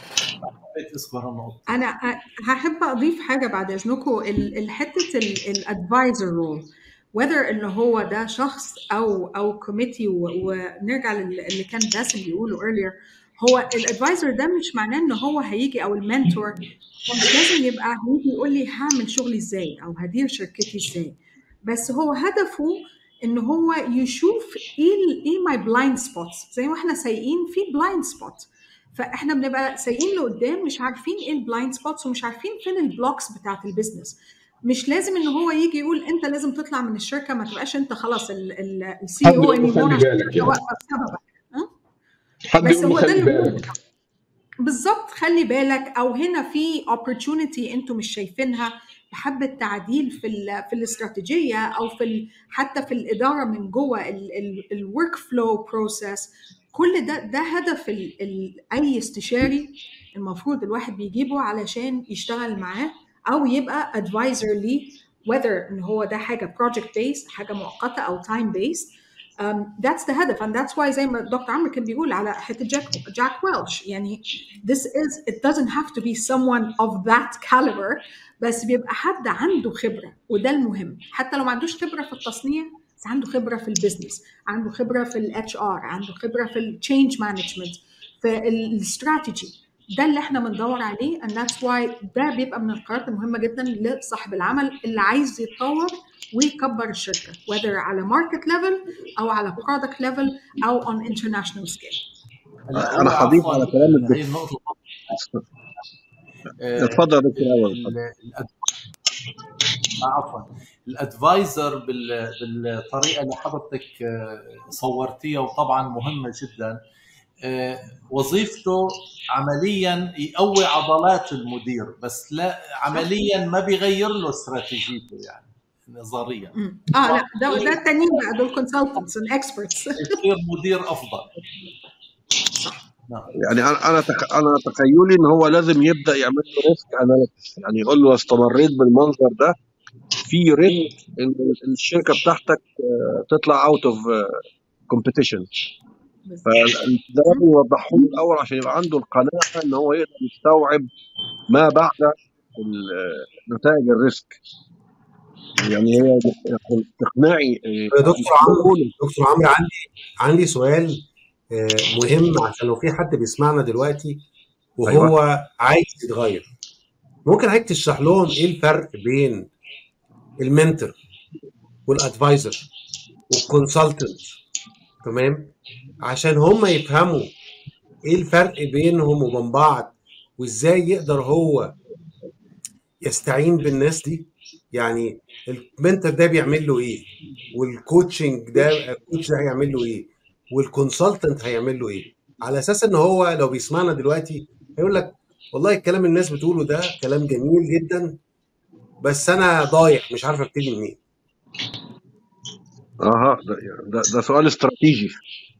حبيت اذكر النقطه انا هحب اضيف حاجه بعد اذنكم ال- الحته الادفايزر رول whether ان هو ده شخص او او كوميتي ونرجع لل- اللي كان باسم بيقوله earlier هو الادفايزر ده مش معناه ان هو هيجي او المنتور هو مش لازم يبقى هيجي يقول لي هعمل شغلي ازاي او هدير شركتي ازاي بس هو هدفه ان هو يشوف ايه ال- ايه ماي بلايند سبوتس زي ما احنا سايقين في بلايند سبوت فاحنا بنبقى سايقين لقدام مش عارفين ايه البلايند سبوتس ومش عارفين فين البلوكس بتاعت البيزنس مش لازم ان هو يجي يقول انت لازم تطلع من الشركه ما تبقاش انت خلاص السي حد او يقول له خلي بالك عشان يعني واقفه بسببك ها؟ حد بس يقول له هو ده خلي اللي هو بالك بالظبط خلي بالك او هنا في opportunity انتم مش شايفينها بحبه تعديل في ال في الاستراتيجيه او في ال حتى في الاداره من جوه الورك فلو بروسيس كل ده ده هدف ال ال اي استشاري المفروض الواحد بيجيبه علشان يشتغل معاه او يبقى ادفايزر ليه whether ان هو ده حاجه project based حاجه مؤقته او time based um, that's the هدف and that's why زي ما دكتور عمرو كان بيقول على حته جاك جاك ويلش يعني this is it doesn't have to be someone of that caliber بس بيبقى حد عنده خبره وده المهم حتى لو ما عندوش خبره في التصنيع بس عنده خبره في البيزنس عنده خبره في الاتش ار عنده خبره في التشينج مانجمنت في الاستراتيجي ده اللي احنا بندور عليه and that's why ده بيبقى من القرارات المهمه جدا لصاحب العمل اللي عايز يتطور ويكبر الشركه whether على market level او على product level او on international scale هلا انا هو هضيف عفوا على كلام هي الدكتور النقطه آه، اتفضل يا دكتور اول ال- ال- الأد- آه، عفوا الادفايزر بال- بالطريقه اللي حضرتك آه، صورتيها وطبعا مهمه جدا آه، وظيفته عمليا يقوي عضلات المدير بس لا عمليا ما بيغير له استراتيجيته يعني نظريا مم. اه لا ده ده التانيين بقى دول consultants and experts يصير مدير افضل نعم يعني انا انا تخ... انا تخيلي ان هو لازم يبدا يعمل له ريسك اناليسيس يعني يقول له استمريت بالمنظر ده في ريسك ان الشركه بتاعتك آه، تطلع اوت اوف كومبيتيشن فده لازم يوضحه له الاول عشان يبقى عنده القناعه ان هو يقدر يستوعب ما بعد ال- آه، نتائج الريسك يعني هي تقنعي آه، يا دكتور عمرو قول. دكتور عمرو عندي عندي سؤال آه، مهم عشان لو في حد بيسمعنا دلوقتي وهو عايز يتغير ممكن حضرتك تشرح لهم ايه الفرق بين المنتور والادفايزر والكونسلتنت تمام عشان هم يفهموا ايه الفرق بينهم وبين بعض وازاي يقدر هو يستعين بالناس دي يعني المنتور ده بيعمل له ايه والكوتشنج ده الكوتش ده هيعمل له ايه والكونسلتنت هيعمل له ايه على اساس ان هو لو بيسمعنا دلوقتي هيقول لك والله الكلام الناس بتقوله ده كلام جميل جدا بس انا ضايع مش عارف ابتدي منين اها ده, ده, ده سؤال استراتيجي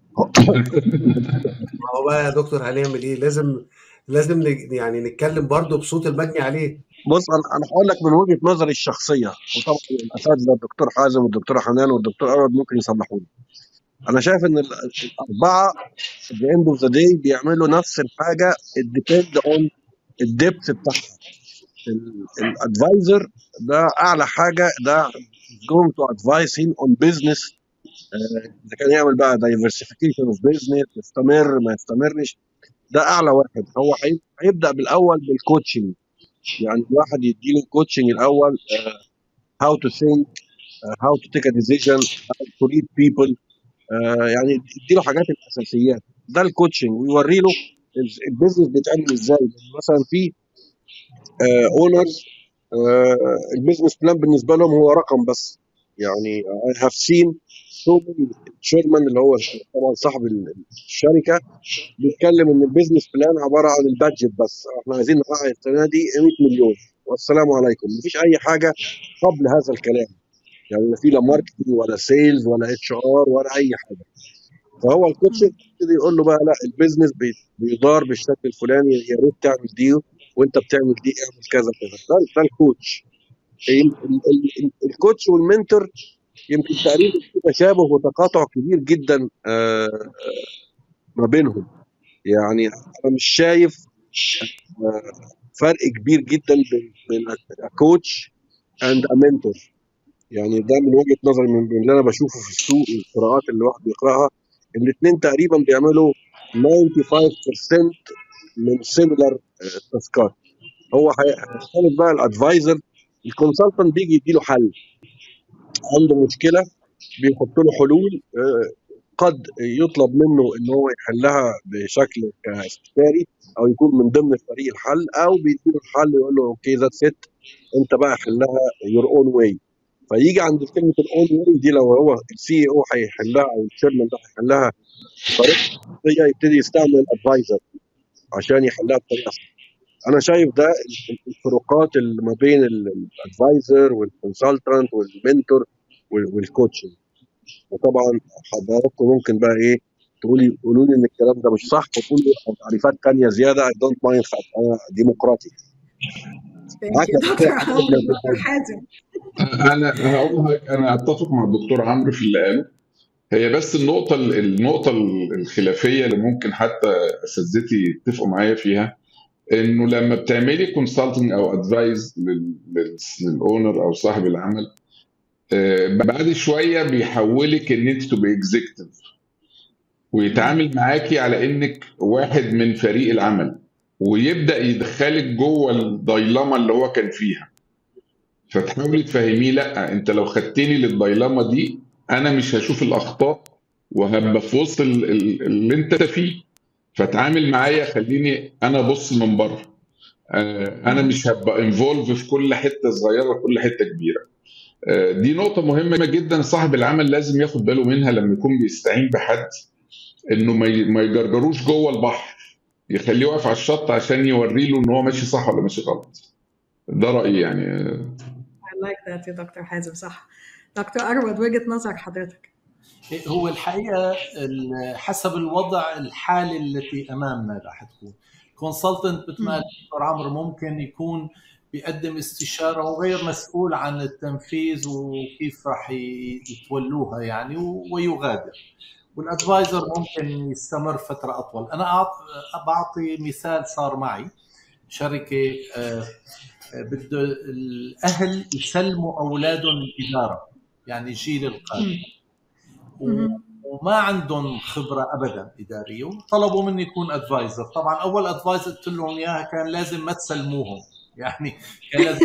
ما هو بقى يا دكتور هنعمل ايه لازم لازم ن- يعني نتكلم برضه بصوت المبني عليه بص انا انا هقول لك من وجهه نظري الشخصيه وطبعا الاساتذه الدكتور حازم والدكتوره حنان والدكتور ارد ممكن يصلحوني انا شايف ان ال- الاربعه at the end of the day بيعملوا نفس الحاجه it depend on الدبث بتاعها الادفايزر ده اعلى حاجه ده going to advise him on business آه، اذا كان يعمل بقى diversification of business يستمر ما يستمرش ده اعلى واحد هو هي- هيبدا بالاول بالكوتشنج يعني الواحد يديله الكوتشنج الاول uh, how to think uh, how to take a decision how to lead people uh, يعني يديله حاجات الاساسيات ده الكوتشنج ويوري له ال- البيزنس بيتعمل ازاي مثلا في اونرز البيزنس بلان بالنسبه لهم هو رقم بس يعني I have seen so many chairman اللي هو طبعا صاحب ال- الشركه بيتكلم ان البيزنس بلان عباره عن البادجت بس احنا عايزين نحقق السنه دي 100 مليون والسلام عليكم مفيش اي حاجه قبل هذا الكلام يعني لا في لا ماركتنج ولا سيلز ولا اتش ار ولا اي حاجه فهو الكوتش يبتدي يقول له بقى لا البيزنس بي- بيدار بالشكل الفلاني يا ريت تعمل دي وانت بتعمل دي اعمل كذا كذا ده, ده الكوتش ال- ال- ال- ال- الكوتش والمنتور يمكن تقريبا في تشابه وتقاطع كبير جدا آه، ما بينهم يعني انا مش شايف آه، فرق كبير جدا بين بين كوتش اند منتور يعني ده من وجهه نظري من من اللي انا بشوفه في السوق والقراءات اللي الواحد بيقراها الاثنين تقريبا بيعملوا من سيميلر تاسكات هو هيختلف بقى الادفايزر الكونسلتنت بيجي يديله حل عنده مشكله بيحط له حلول آه، قد يطلب منه ان هو يحلها بشكل كاستشاري او يكون من ضمن فريق الحل او بيديله الحل ويقول له اوكي ذاتس ات انت بقى حلها يور اون واي فيجي عند كلمه الاون واي دي لو هو السي او هيحلها او الشيرمان ده هيحلها بطريقه يبتدي يستعمل الادفايزر عشان يحلها بطريقه صح انا شايف ده الفروقات اللي ما بين الادفايزر والكونسلتنت والمنتور والكوتشنج وطبعا حضراتكم ممكن بقى ايه تقولي قولوا لي ان الكلام ده مش صح وتقولوا تعريفات ثانيه زياده اي دونت مايند انا ديمقراطي انا هقول لك انا اتفق مع الدكتور عمرو في اللي قاله هي بس النقطه النقطه الخلافيه اللي ممكن حتى اساتذتي يتفقوا معايا فيها انه لما بتعملي كونسلتنج او ادفايز للاونر او صاحب العمل آه، بعد شويه بيحولك ان انت تبقى اكزيكتيف ويتعامل معاكي على انك واحد من فريق العمل ويبدا يدخلك جوه الدايلاما اللي هو كان فيها فتحاولي تفهميه لا انت لو خدتني للدايلاما دي انا مش هشوف الاخطاء وهبقى في وسط اللي انت فيه فتعامل معايا خليني انا ابص من بره آه، انا مش هبقى انفولف في كل حته صغيره وكل حته كبيره آه، دي نقطة مهمة جدا صاحب العمل لازم ياخد باله منها لما يكون بيستعين بحد انه ما يجرجروش جوه البحر يخليه واقف على الشط عشان يوري له ان هو ماشي صح ولا ماشي غلط ده رأيي يعني I like that يا دكتور حازم صح دكتور أرود وجهة نظر حضرتك هو الحقيقة حسب الوضع الحالي التي أمامنا راح تكون كونسلتنت مثل ما دكتور عمرو ممكن يكون بيقدم استشاره وغير مسؤول عن التنفيذ وكيف راح يتولوها يعني ويغادر والادفايزر ممكن يستمر فتره اطول انا بعطي مثال صار معي شركه آه، آه، بده الاهل يسلموا اولادهم الاداره يعني الجيل القادم وما عندهم خبره ابدا اداريه وطلبوا مني يكون ادفايزر طبعا اول ادفايزر قلت لهم اياها كان لازم ما تسلموهم يعني كان لازم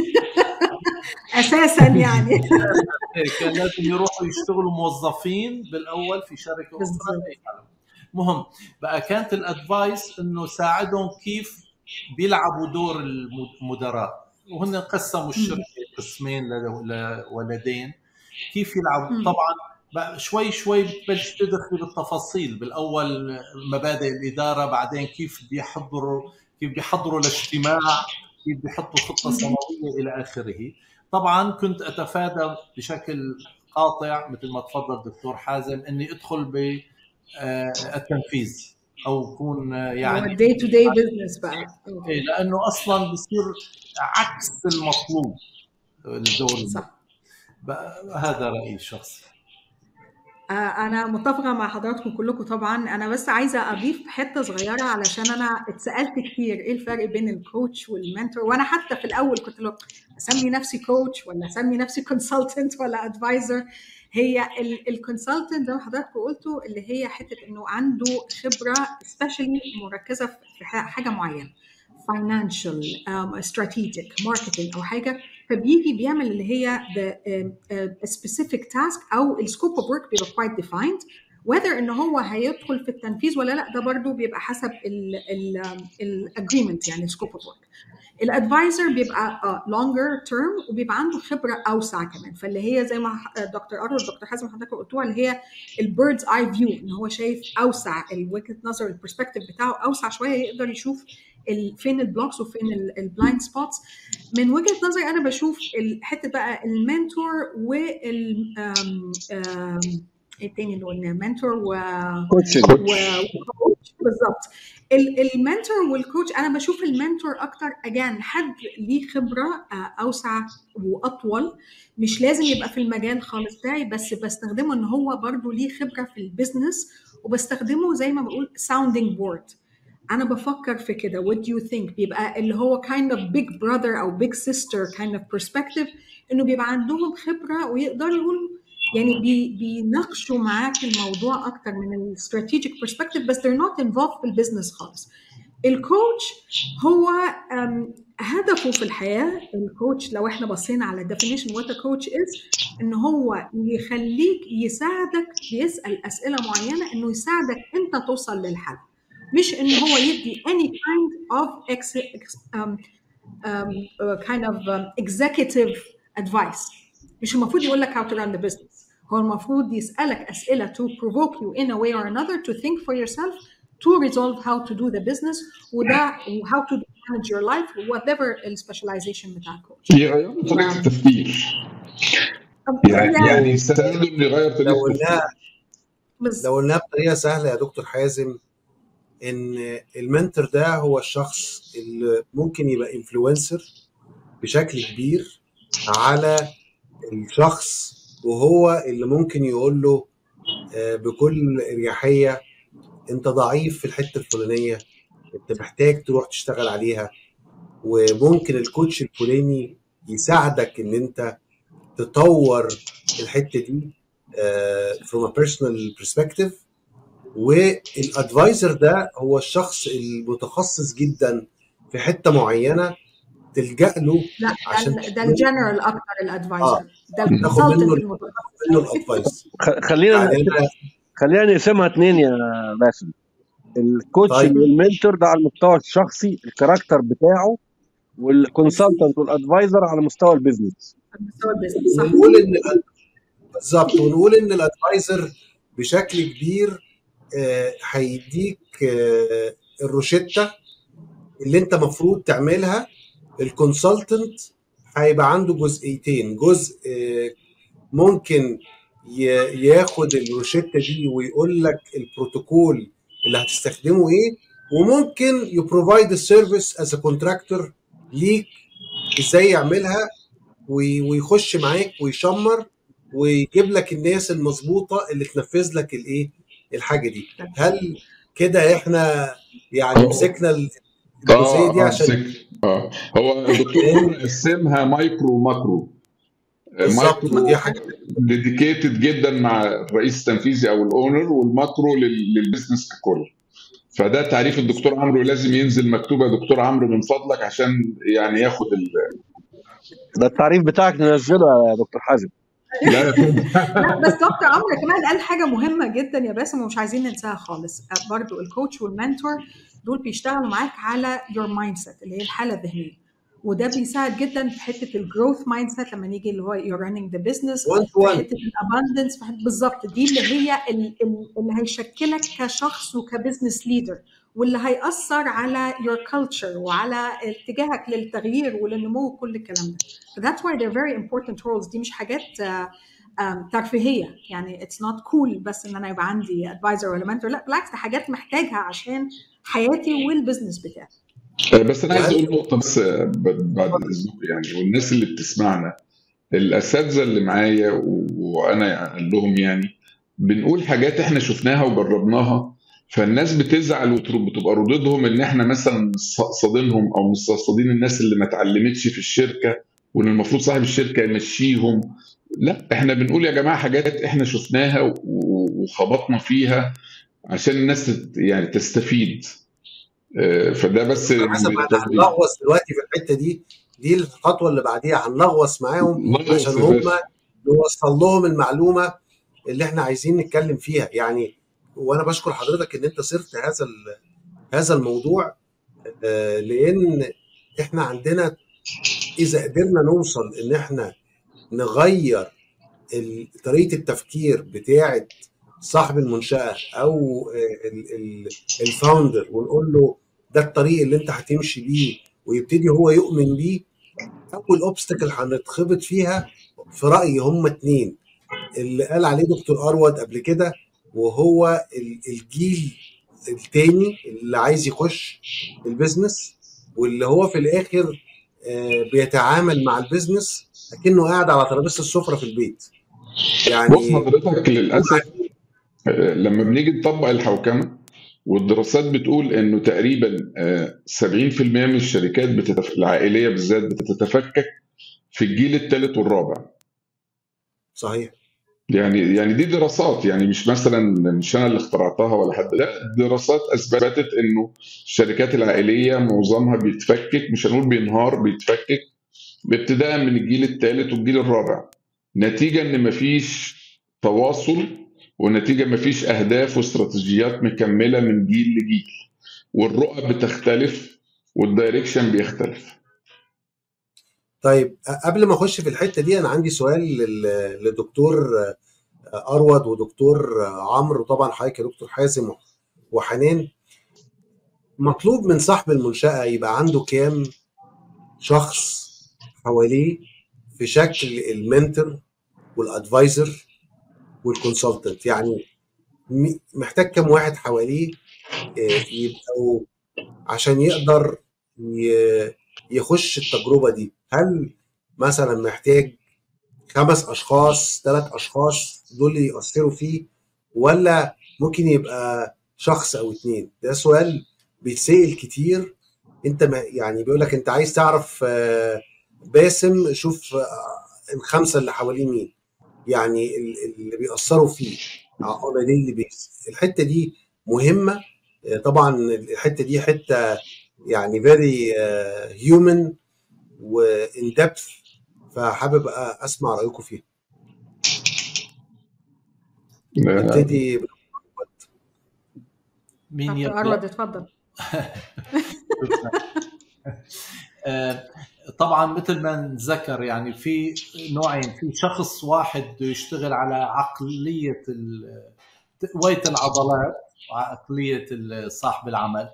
اساسا يعني كان لازم يروحوا يشتغلوا موظفين بالاول في شركه اخرى مهم بقى كانت الادفايس انه ساعدهم كيف بيلعبوا دور المدراء وهن قسموا الشركه قسمين لولدين كيف يلعبوا طبعا بقى شوي شوي بتبلش تدخل بالتفاصيل بالاول مبادئ الاداره بعدين كيف بيحضروا كيف بيحضروا الاجتماع كيف بيحطوا خطه سنويه الى اخره طبعا كنت اتفادى بشكل قاطع مثل ما تفضل دكتور حازم اني ادخل بالتنفيذ آه، او اكون يعني داي تو داي بزنس بقى إيه لانه اصلا بصير عكس المطلوب الدور صح هذا رايي الشخصي آه، انا متفقه مع حضراتكم كلكم طبعا انا بس عايزه اضيف حته صغيره علشان انا اتسالت كتير ايه الفرق بين الكوتش والمنتور وانا حتى في الاول كنت لو اسمي نفسي كوتش ولا اسمي نفسي كونسلتنت ولا ادفايزر هي الكونسلتنت زي ما حضراتكم قلتوا اللي هي حته انه عنده خبره سبيشالي مركزه في حاجه معينه فاينانشال استراتيجيك ماركتنج او حاجه فبيجي بيعمل اللي هي the uh, specific task او السكوب اوف ورك بيبقى quite defined whether ان هو هيدخل في التنفيذ ولا لا ده برضو بيبقى حسب الاجريمنت يعني سكوب اوف ورك الادفايزر بيبقى لونجر uh, تيرم وبيبقى عنده خبره اوسع كمان فاللي هي زي ما دكتور ارو دكتور حازم حضرتك قلتوها اللي هي البيردز اي فيو ان هو شايف اوسع الوجهه نظر البرسبكتيف بتاعه اوسع شويه يقدر يشوف فين البلوكس وفين البلايند سبوتس من وجهه نظري انا بشوف حته بقى المنتور وال ايه التاني اللي قلناه منتور و كوتش بالظبط المنتور والكوتش انا بشوف المنتور اكتر اجان حد ليه خبره آه، اوسع واطول مش لازم يبقى في المجال خالص بتاعي بس بستخدمه ان هو برضه ليه خبره في البيزنس وبستخدمه زي ما بقول ساوندينج بورد انا بفكر في كده what do you think بيبقى اللي هو kind of big brother او big sister kind of perspective انه بيبقى عندهم خبره ويقدروا يقولوا يعني بي بيناقشوا معاك الموضوع اكتر من الاستراتيجيك برسبكتيف بس they're not involved في البيزنس خالص الكوتش هو um, هدفه في الحياه الكوتش لو احنا بصينا على definition what a coach is ان هو يخليك يساعدك بيسال اسئله معينه انه يساعدك انت توصل للحل مش ان هو يدي any kind of ex, ex, um, um, uh, kind of um, executive advice مش المفروض يقول لك how to run the business هو المفروض يسألك أسئلة to provoke you in a way or another to think for yourself to resolve how to do the business وده how to manage your life whatever السبيشاليزيشن بتاع الكوتش يغيروا طريقه التفكير يعني يعني يستاهلوا انه يغير طريقه لو التفكير قلناها بس لو قلناها بطريقه سهله يا دكتور حازم ان المنتور ده هو الشخص اللي ممكن يبقى انفلونسر بشكل كبير على الشخص وهو اللي ممكن يقول له آه، بكل اريحيه انت ضعيف في الحته الفلانيه انت محتاج تروح تشتغل عليها وممكن الكوتش الفلاني يساعدك ان انت تطور الحته دي آه، from a personal perspective والادفايزر ده هو الشخص المتخصص جدا في حته معينه تلجا له لا عشان ده, ده الجنرال اكتر الادفايزر آه. ده تاخد منه الكونسلتنت منه الادفايس خ- خلينا يعني انا خلينا نقسمها اتنين يا باسم الكوتش طيب. والمنتور ده على المستوى الشخصي الكاركتر بتاعه والكونسلتنت والادفايزر على مستوى البيزنس مستوى البيزنس صح ونقول ان ال- بالظبط ونقول ان الادفايزر بشكل كبير آه، هيديك آه، الروشته اللي انت مفروض تعملها الكونسلتنت هيبقى عنده جزئيتين جزء آه، ممكن ي- ياخد الروشته دي ويقول لك البروتوكول اللي هتستخدمه ايه وممكن يبروفايد السيرفيس از كونتراكتور ليك ازاي يعملها وي- ويخش معاك ويشمر ويجيب لك الناس المظبوطه اللي تنفذ لك الايه الحاجه دي هل كده احنا يعني اه. مسكنا الجزئيه دي اه اه عشان سك- اه هو الدكتور عمرو قسمها مايكرو وماكرو بالظبط ما مايكرو دي حاجه ديديكيتد جدا مع الرئيس التنفيذي او الاونر والماكرو لل- للبزنس ككل فده تعريف الدكتور عمرو لازم ينزل مكتوب يا دكتور عمرو من فضلك عشان يعني ياخد ال... ده التعريف بتاعك ننزله يا دكتور حازم لا لا بس دكتور عمرو كمان قال حاجه مهمه جدا يا باسم ومش عايزين ننساها خالص أه، برضو الكوتش والمنتور دول بيشتغلوا معاك على your mindset اللي هي الحاله الذهنيه وده بيساعد جدا في حته الجروث مايند سيت لما نيجي اللي هو you're running the business one to في one حته الاباندنس بالظبط دي اللي هي ال- ال- اللي هيشكلك كشخص وكبزنس ليدر واللي هيأثر على your culture وعلى اتجاهك للتغيير وللنمو وكل الكلام ده. So that's why they're very important roles دي مش حاجات آه، آم، ترفيهيه يعني it's not cool بس ان انا يبقى عندي advisor ولا mentor لا بالعكس ده حاجات محتاجها عشان حياتي والبزنس بتاعي. بس انا عايز وهل اقول نقطه بس ب- بعد اذنكم يعني والناس اللي بتسمعنا الاساتذه اللي معايا و- وانا اقول لهم يعني بنقول حاجات احنا شفناها وجربناها فالناس بتزعل وبتبقى ردودهم ان احنا مثلا مستقصدينهم او مستقصدين الناس اللي ما اتعلمتش في الشركه وان المفروض صاحب الشركه يمشيهم لا احنا بنقول يا جماعه حاجات احنا شفناها و- وخبطنا فيها عشان الناس تت- يعني تستفيد آه، فده بس دكتور حسن ما احنا للتوضيح هنلغوص دلوقتي في الحته دي دي الخطوه اللي بعديها هنلغوص معاهم لغوص عشان يا هم باشا نوصل لهم المعلومه اللي احنا عايزين نتكلم فيها يعني وانا بشكر حضرتك ان انت صرت هذا ال- هذا الموضوع آه، لان احنا عندنا اذا قدرنا نوصل ان احنا نغير ال- طريقه التفكير بتاعه صاحب المنشاه او الفاوندر ونقول له ده الطريق اللي انت هتمشي بيه ويبتدي هو يؤمن بيه اول اوبستكل هنتخبط فيها في رايي هم اتنين اللي قال عليه دكتور ارود قبل كده وهو ال- الجيل التاني اللي عايز يخش البيزنس واللي هو في الاخر آه، بيتعامل مع البيزنس اكنه قاعد على ترابيزه السفره في البيت بص يعني حضرتك للاسف آه، لما بنيجي نطبق الحوكمه والدراسات بتقول انه تقريبا آه، 70% من الشركات بتتف... العائليه بالذات بتتفكك في الجيل الثالث والرابع صحيح يعني يعني دي دراسات يعني مش مثلا مش انا اللي اخترعتها ولا حد لا دراسات اثبتت انه الشركات العائليه معظمها بيتفكك مش هنقول بينهار بيتفكك ابتداء من الجيل الثالث والجيل الرابع نتيجه ان مفيش تواصل ونتيجه مفيش اهداف واستراتيجيات مكمله من جيل لجيل والرؤى بتختلف والدايركشن بيختلف طيب قبل ما اخش في الحته دي انا عندي سؤال لل- لدكتور ارود ودكتور عمرو وطبعا حضرتك يا دكتور حازم وحنان مطلوب من صاحب المنشاه يبقى عنده كام شخص حواليه في شكل المنتور والادفايزر والكونسلتنت يعني م- محتاج كام واحد حواليه آه، يبقوا عشان يقدر ي- يخش التجربه دي هل مثلا محتاج خمس اشخاص ثلاث اشخاص دول اللي يأثروا فيه ولا ممكن يبقى شخص او اتنين ده سؤال بيتسأل كتير انت ما يعني بيقول لك انت عايز تعرف آه، باسم شوف آه، الخمسه اللي حواليه مين يعني ال- اللي بيأثروا فيه on a daily basis الحته دي مهمه آه، طبعا الحته دي حته يعني very آه، human وان ديبث فحابب اسمع رايكم فيها نبتدي مين دكتور يبدأ؟ ارود اتفضل آه، طبعا مثل ما نذكر يعني في نوعين في شخص واحد بده يشتغل على عقليه ال- تقويه العضلات وعقليه ال- صاحب العمل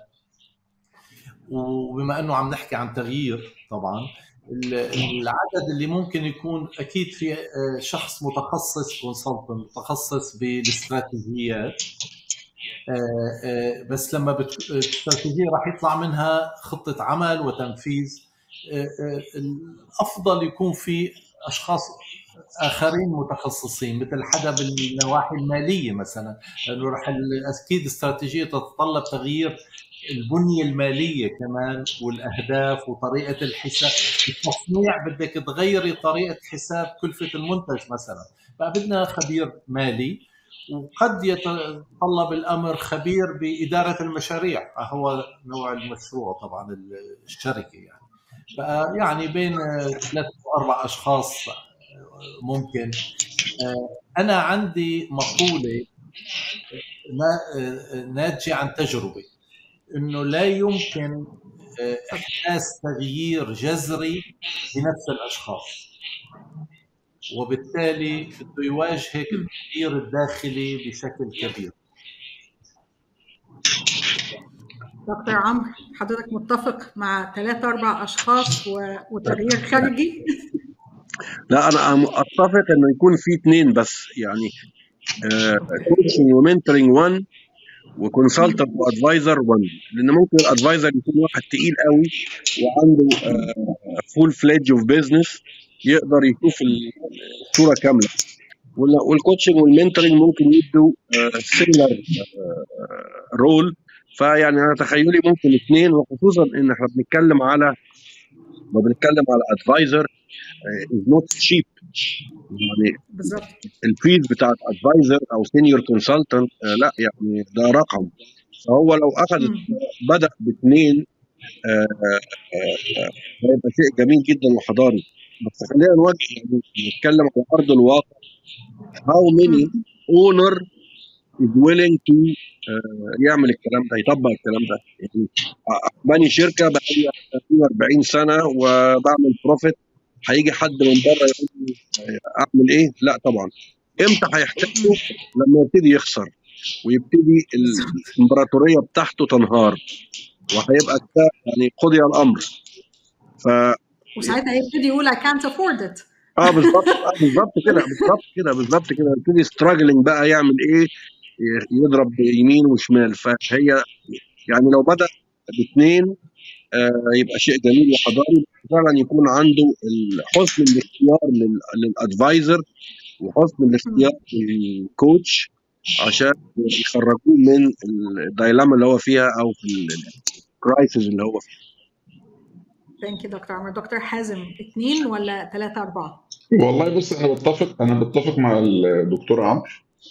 وبما انه عم نحكي عن تغيير طبعا ال- العدد اللي ممكن يكون اكيد في آه، شخص متخصص كونسلتنت متخصص بالاستراتيجيات آه، آه، بس لما بت- الاستراتيجيه راح يطلع منها خطه عمل وتنفيذ آه، آه، الافضل يكون في اشخاص اخرين متخصصين مثل حدا بالنواحي الماليه مثلا لانه راح ال- اكيد استراتيجيه تتطلب تغيير البنيه الماليه كمان والاهداف وطريقه الحساب التصنيع بدك تغيري طريقه حساب كلفه المنتج مثلا فبدنا خبير مالي وقد يتطلب الامر خبير باداره المشاريع هو نوع المشروع طبعا الشركه يعني فيعني بين ثلاث واربع اشخاص ممكن انا عندي مقوله نا- ناتجه عن تجربه انه لا يمكن احداث تغيير جذري بنفس الاشخاص وبالتالي بده يواجهك التغيير الداخلي بشكل كبير دكتور عمرو حضرتك متفق مع ثلاثة أربع أشخاص و- وتغيير خارجي لا انا أم- اتفق انه يكون في اثنين بس يعني كوتشنج ومنتورنج 1 وكونسلتنت وادفايزر 1 لان ممكن الادفايزر يكون واحد تقيل قوي وعنده فول فليدج اوف بزنس يقدر يشوف الصوره كامله وال- والكوتشنج والمنتورنج ممكن يدوا سيميلر رول فيعني انا تخيلي ممكن اثنين وخصوصا ان احنا بنتكلم على ما بنتكلم على ادفايزر از نوت شيب يعني بالظبط الفيز بتاعت ادفايزر او سينيور كونسلتنت لا يعني ده رقم فهو لو اخذ مم. بدا باثنين آه، آه، آه، هيبقى شيء جميل جدا وحضاري بس خلينا نواجه يعني نتكلم على ارض الواقع how many مم. owner is willing to آه، يعمل الكلام ده يطبق الكلام ده يعني آه، بني شركه بقالي 40 سنه وبعمل بروفيت هيجي حد من بره يقول لي آه، اعمل ايه؟ لا طبعا امتى هيحتاجه؟ لما يبتدي يخسر ويبتدي الامبراطوريه بتاعته تنهار وهيبقى كده يعني قضي الامر ف وساعتها هيبتدي يقول I can't afford it اه بالظبط آه بالظبط كده بالظبط كده بالظبط كده يبتدي ستراجلينج بقى يعمل ايه ي- يضرب يمين وشمال فهي يعني لو بدا باثنين آه يبقى شيء جميل وحضاري فعلا يكون عنده ال- حسن الاختيار لل- للادفايزر وحسن الاختيار للكوتش عشان يخرجوه من الدايلاما اللي هو فيها او في الكرايسيس اللي هو فيها ثانك يو دكتور عمر دكتور حازم اثنين ولا ثلاثة أربعة؟ والله بص انا بتفق انا بتفق مع الدكتور عمرو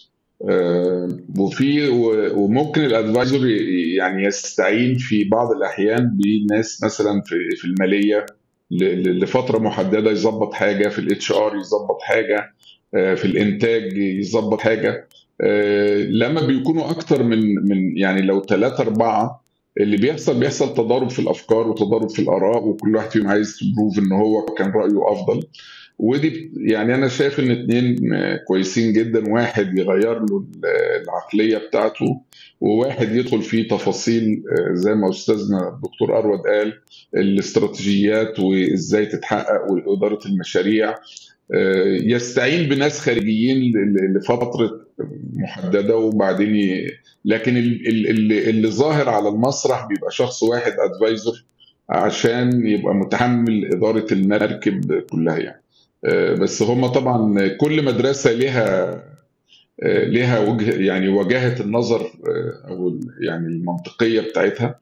آه، وفي و- وممكن الادفايزر ي- يعني يستعين في بعض الاحيان بناس مثلا في في الماليه ل- ل- لفتره محدده يظبط حاجه في الاتش ار يظبط حاجه آه، في الانتاج يظبط حاجه آه، لما بيكونوا اكتر من من يعني لو ثلاثه اربعه اللي بيحصل بيحصل تضارب في الافكار وتضارب في الاراء وكل واحد فيهم عايز تبروف ان هو كان رايه افضل ودي يعني انا شايف ان اتنين كويسين جدا واحد يغير له العقليه بتاعته وواحد يدخل في تفاصيل آه، زي ما استاذنا الدكتور ارود قال الاستراتيجيات وازاي تتحقق واداره المشاريع آه، يستعين بناس خارجيين ل- لفتره محدده وبعدين ي... لكن ال- ال- اللي, اللي ظاهر على المسرح بيبقى شخص واحد ادفايزر عشان يبقى متحمل اداره المركب كلها يعني آه، بس هم طبعا كل مدرسه لها آه، لها وجه يعني وجاهه النظر آه، او ال- يعني المنطقيه بتاعتها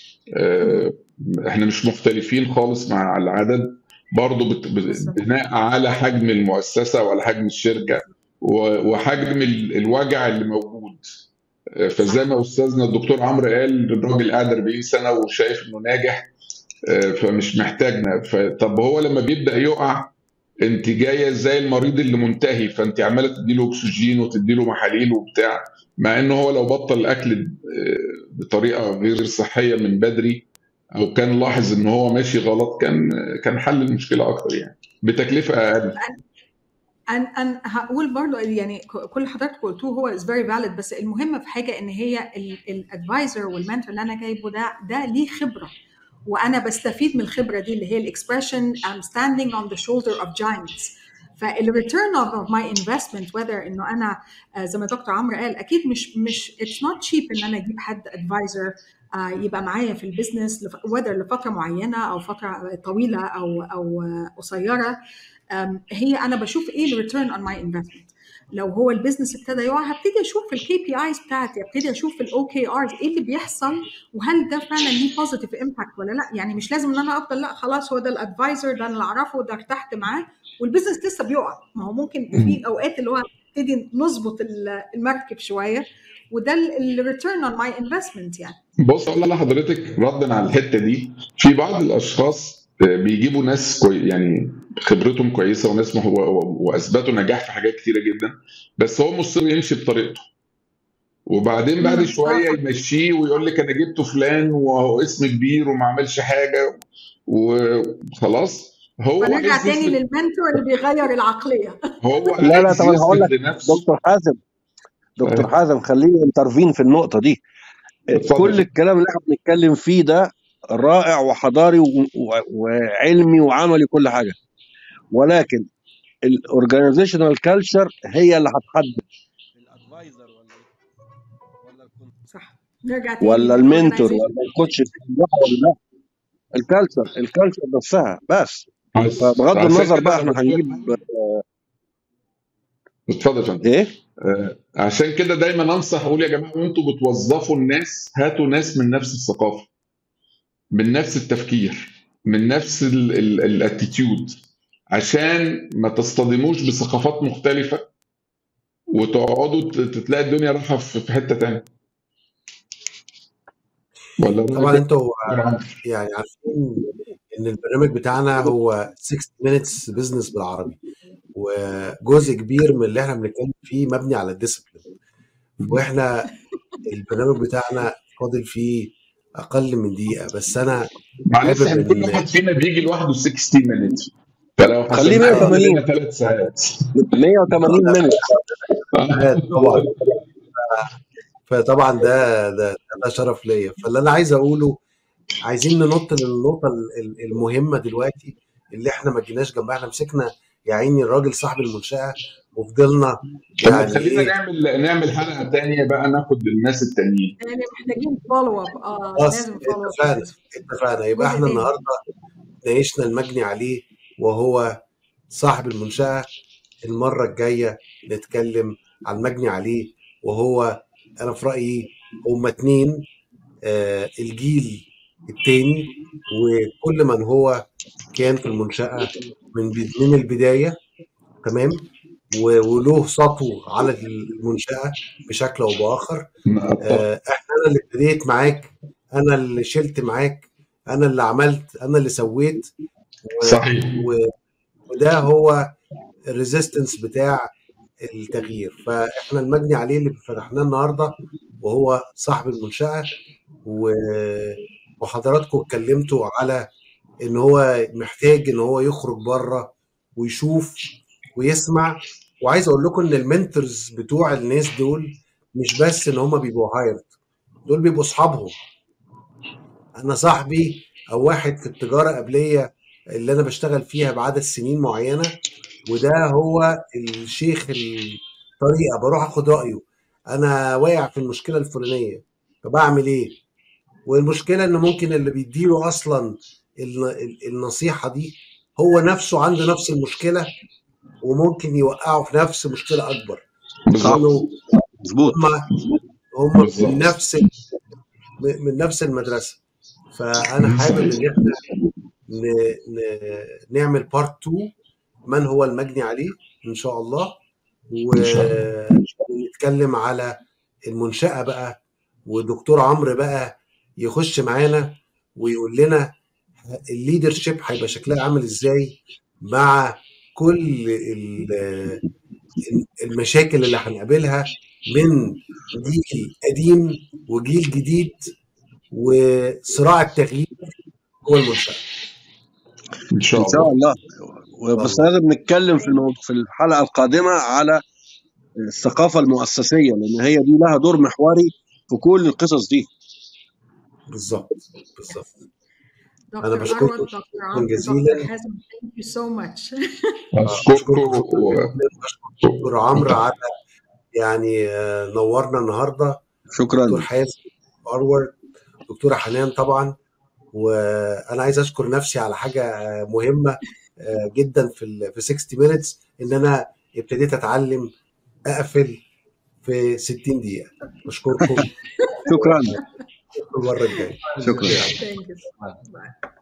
آه، احنا مش مختلفين خالص مع العدد برضه بت- ب- بالظبط. بناء على حجم المؤسسه وعلى حجم الشركه و- وحجم ال- الوجع اللي موجود آه، فزي ما استاذنا الدكتور عمرو قال الراجل قاعد 40 سنه وشايف انه ناجح آه، فمش محتاجنا فطب هو لما بيبدا يقع انت جايه زي المريض اللي منتهي فانت عماله تديله اكسجين وتديله محاليل وبتاع مع انه هو لو بطل اكل آه، بطريقه غير صحيه من بدري او كان لاحظ ان هو ماشي غلط كان كان حل المشكله اكتر يعني بتكلفه اقل أن أن هقول برضو يعني ك- كل اللي حضرتك قلتوه هو is very valid بس المهم في حاجه ان هي الادفايزر والمنتور اللي انا جايبه ده ده ليه خبره وانا بستفيد من الخبره دي اللي هي الاكسبريشن I'm standing on the shoulder of giants فالريتيرن اوف ماي انفستمنت whether انه انا آه، زي ما دكتور عمرو قال اكيد مش مش اتس نوت تشيب ان انا اجيب حد ادفايزر يبقى معايا في البيزنس whether لفتره معينه او فتره طويله او او آه، قصيره أم، هي انا بشوف ايه الريتيرن اون ماي انفستمنت لو هو البيزنس ابتدى يقع هبتدي اشوف في الكي بي ايز بتاعتي ابتدي اشوف في الاو كي ارز ايه اللي بيحصل وهل ده فعلا ليه بوزيتيف امباكت ولا لا يعني مش لازم ان انا افضل لا خلاص هو ده الادفايزر ده انا اللي اعرفه ده ارتحت معاه والبيزنس لسه بيقع ما هو ممكن في اوقات اللي هو نبتدي نظبط ال- المركب شويه وده الريتيرن اون ماي انفستمنت يعني بص اقول لحضرتك ردا على الحته دي في بعض الاشخاص آه، بيجيبوا ناس كوي يعني خبرتهم كويسه وناس مح- و- و- واثبتوا نجاح في حاجات كتيره جدا بس هو مصر يمشي بطريقته وبعدين بعد مم، شويه صح. يمشيه ويقول لك انا جبته فلان وهو اسم كبير وما عملش حاجه وخلاص هو فنرجع عايز تاني يثبت للمنتور اللي بيغير العقليه هو لا لا عايز طب انا هقول يثبت لك لنفسه دكتور حازم دكتور أيوة. حازم خليني انترفين في النقطه دي اتفضل. كل الكلام اللي احنا بنتكلم فيه ده رائع وحضاري و- و- وعلمي وعملي كل حاجه ولكن الاورجانيزيشنال كلتشر هي اللي هتحدد الادفايزر ولا ولا الكون- صح نرجع تاني ولا المنتور للorganization. ولا الكوتش بينجح ولا لا الكالتشر الكالتشر نفسها بس بس فبغض عشان النظر كده بقى يا احنا دكتور هنجيب اتفضل يا فندم ايه آه، عشان كده دايما انصح اقول يا جماعه وانتوا بتوظفوا الناس هاتوا ناس من نفس الثقافه من نفس التفكير من نفس الاتيتيود عشان ما تصطدموش بثقافات مختلفه وتقعدوا ت- تلاقي الدنيا رايحه في في حته تانيه ولا طبعا رأيك انتوا يا عمرو؟ يعني عارفين ان البرنامج بتاعنا هو 60 minutes بزنس بالعربي وجزء كبير من اللي احنا بنتكلم فيه مبني على الديسيبلين واحنا البرنامج بتاعنا فاضل فيه اقل من دقيقه بس انا معلش حابب احنا كل ان واحد فينا بيجي لوحده 60 مينت فلو خليه حسبناها 180 كلنا ثلاث ساعات 180 منت طبعا فطبعا ده ده ده شرف ليا فاللي انا عايز اقوله عايزين ننط للنقطه ال- ال- المهمه دلوقتي اللي احنا ما جيناش جنبها احنا مسكنا يا عيني الراجل صاحب المنشاه وفضلنا طب ما يعني تخلينا ايه نعمل نعمل حلقه تانية بقى ناخد الناس التانيين يعني محتاجين فولو اب اه خلاص لازم فولو اتفقنا اب اتفقنا يبقى جزء احنا تاني النهارده ناقشنا المجني عليه وهو صاحب المنشاه المره الجايه نتكلم عن المجني عليه وهو انا في رايي هما اتنين آه الجيل التاني وكل من هو كان في المنشاه من من البدايه تمام و- وله سطو على المنشاه بشكل او باخر آه، احنا انا اللي ابتديت معاك انا اللي شلت معاك انا اللي عملت انا اللي سويت و- صحيح و- وده هو الريزيستنس بتاع التغيير فاحنا المجني عليه اللي فتحناه النهارده وهو صاحب المنشاه و- وحضراتكم اتكلمتوا على ان هو محتاج ان هو يخرج بره ويشوف ويسمع وعايز اقول لكم ان المنتورز بتوع الناس دول مش بس ان هم بيبقوا هايرد دول بيبقوا اصحابهم انا صاحبي او واحد في التجاره قبليه اللي انا بشتغل فيها بعدد سنين معينه وده هو الشيخ الطريقه بروح اخد رايه انا واقع في المشكله الفلانيه طب اعمل ايه والمشكله ان ممكن اللي بيديله اصلا ال- ال- النصيحه دي هو نفسه عنده نفس المشكله وممكن يوقعه في نفس مشكله اكبر بالظبط لانه مظبوط هم هم بالظبط. من نفس ال- من نفس المدرسه فانا حابب ان احنا ن- ن- نعمل بارت 2 من هو المجني عليه ان شاء الله إن شاء ونتكلم على المنشأة بقى ودكتور عمرو بقى يخش معانا ويقول لنا الليدرشيب هيبقى شكلها عامل ازاي مع كل ال- المشاكل اللي هنقابلها من جيل قديم وجيل جديد وصراع التغيير جوه المنشأة ان شاء ان شاء الله الله بس لازم نتكلم في الموضوع في الحلقه القادمه على الثقافه المؤسسيه لان هي دي لها دور محوري في كل القصص دي بالظبط بالظبط أنا دكتور بشكركم أروت دكتور شكراً عمرو جزيلاً. دكتور حازم thank you so much اشكركم و- دكتور عمرو على يعني آه، نورنا النهارده شكرا دكتور حازم ارور دكتوره حنان طبعا وانا عايز اشكر نفسي على حاجه آه، مهمه آه، جدا في ال في 60 مينتس ان انا ابتديت اتعلم اقفل في 60 دقيقه بشكركم شكرا المره الجايه شكرا thank you so much. Bye.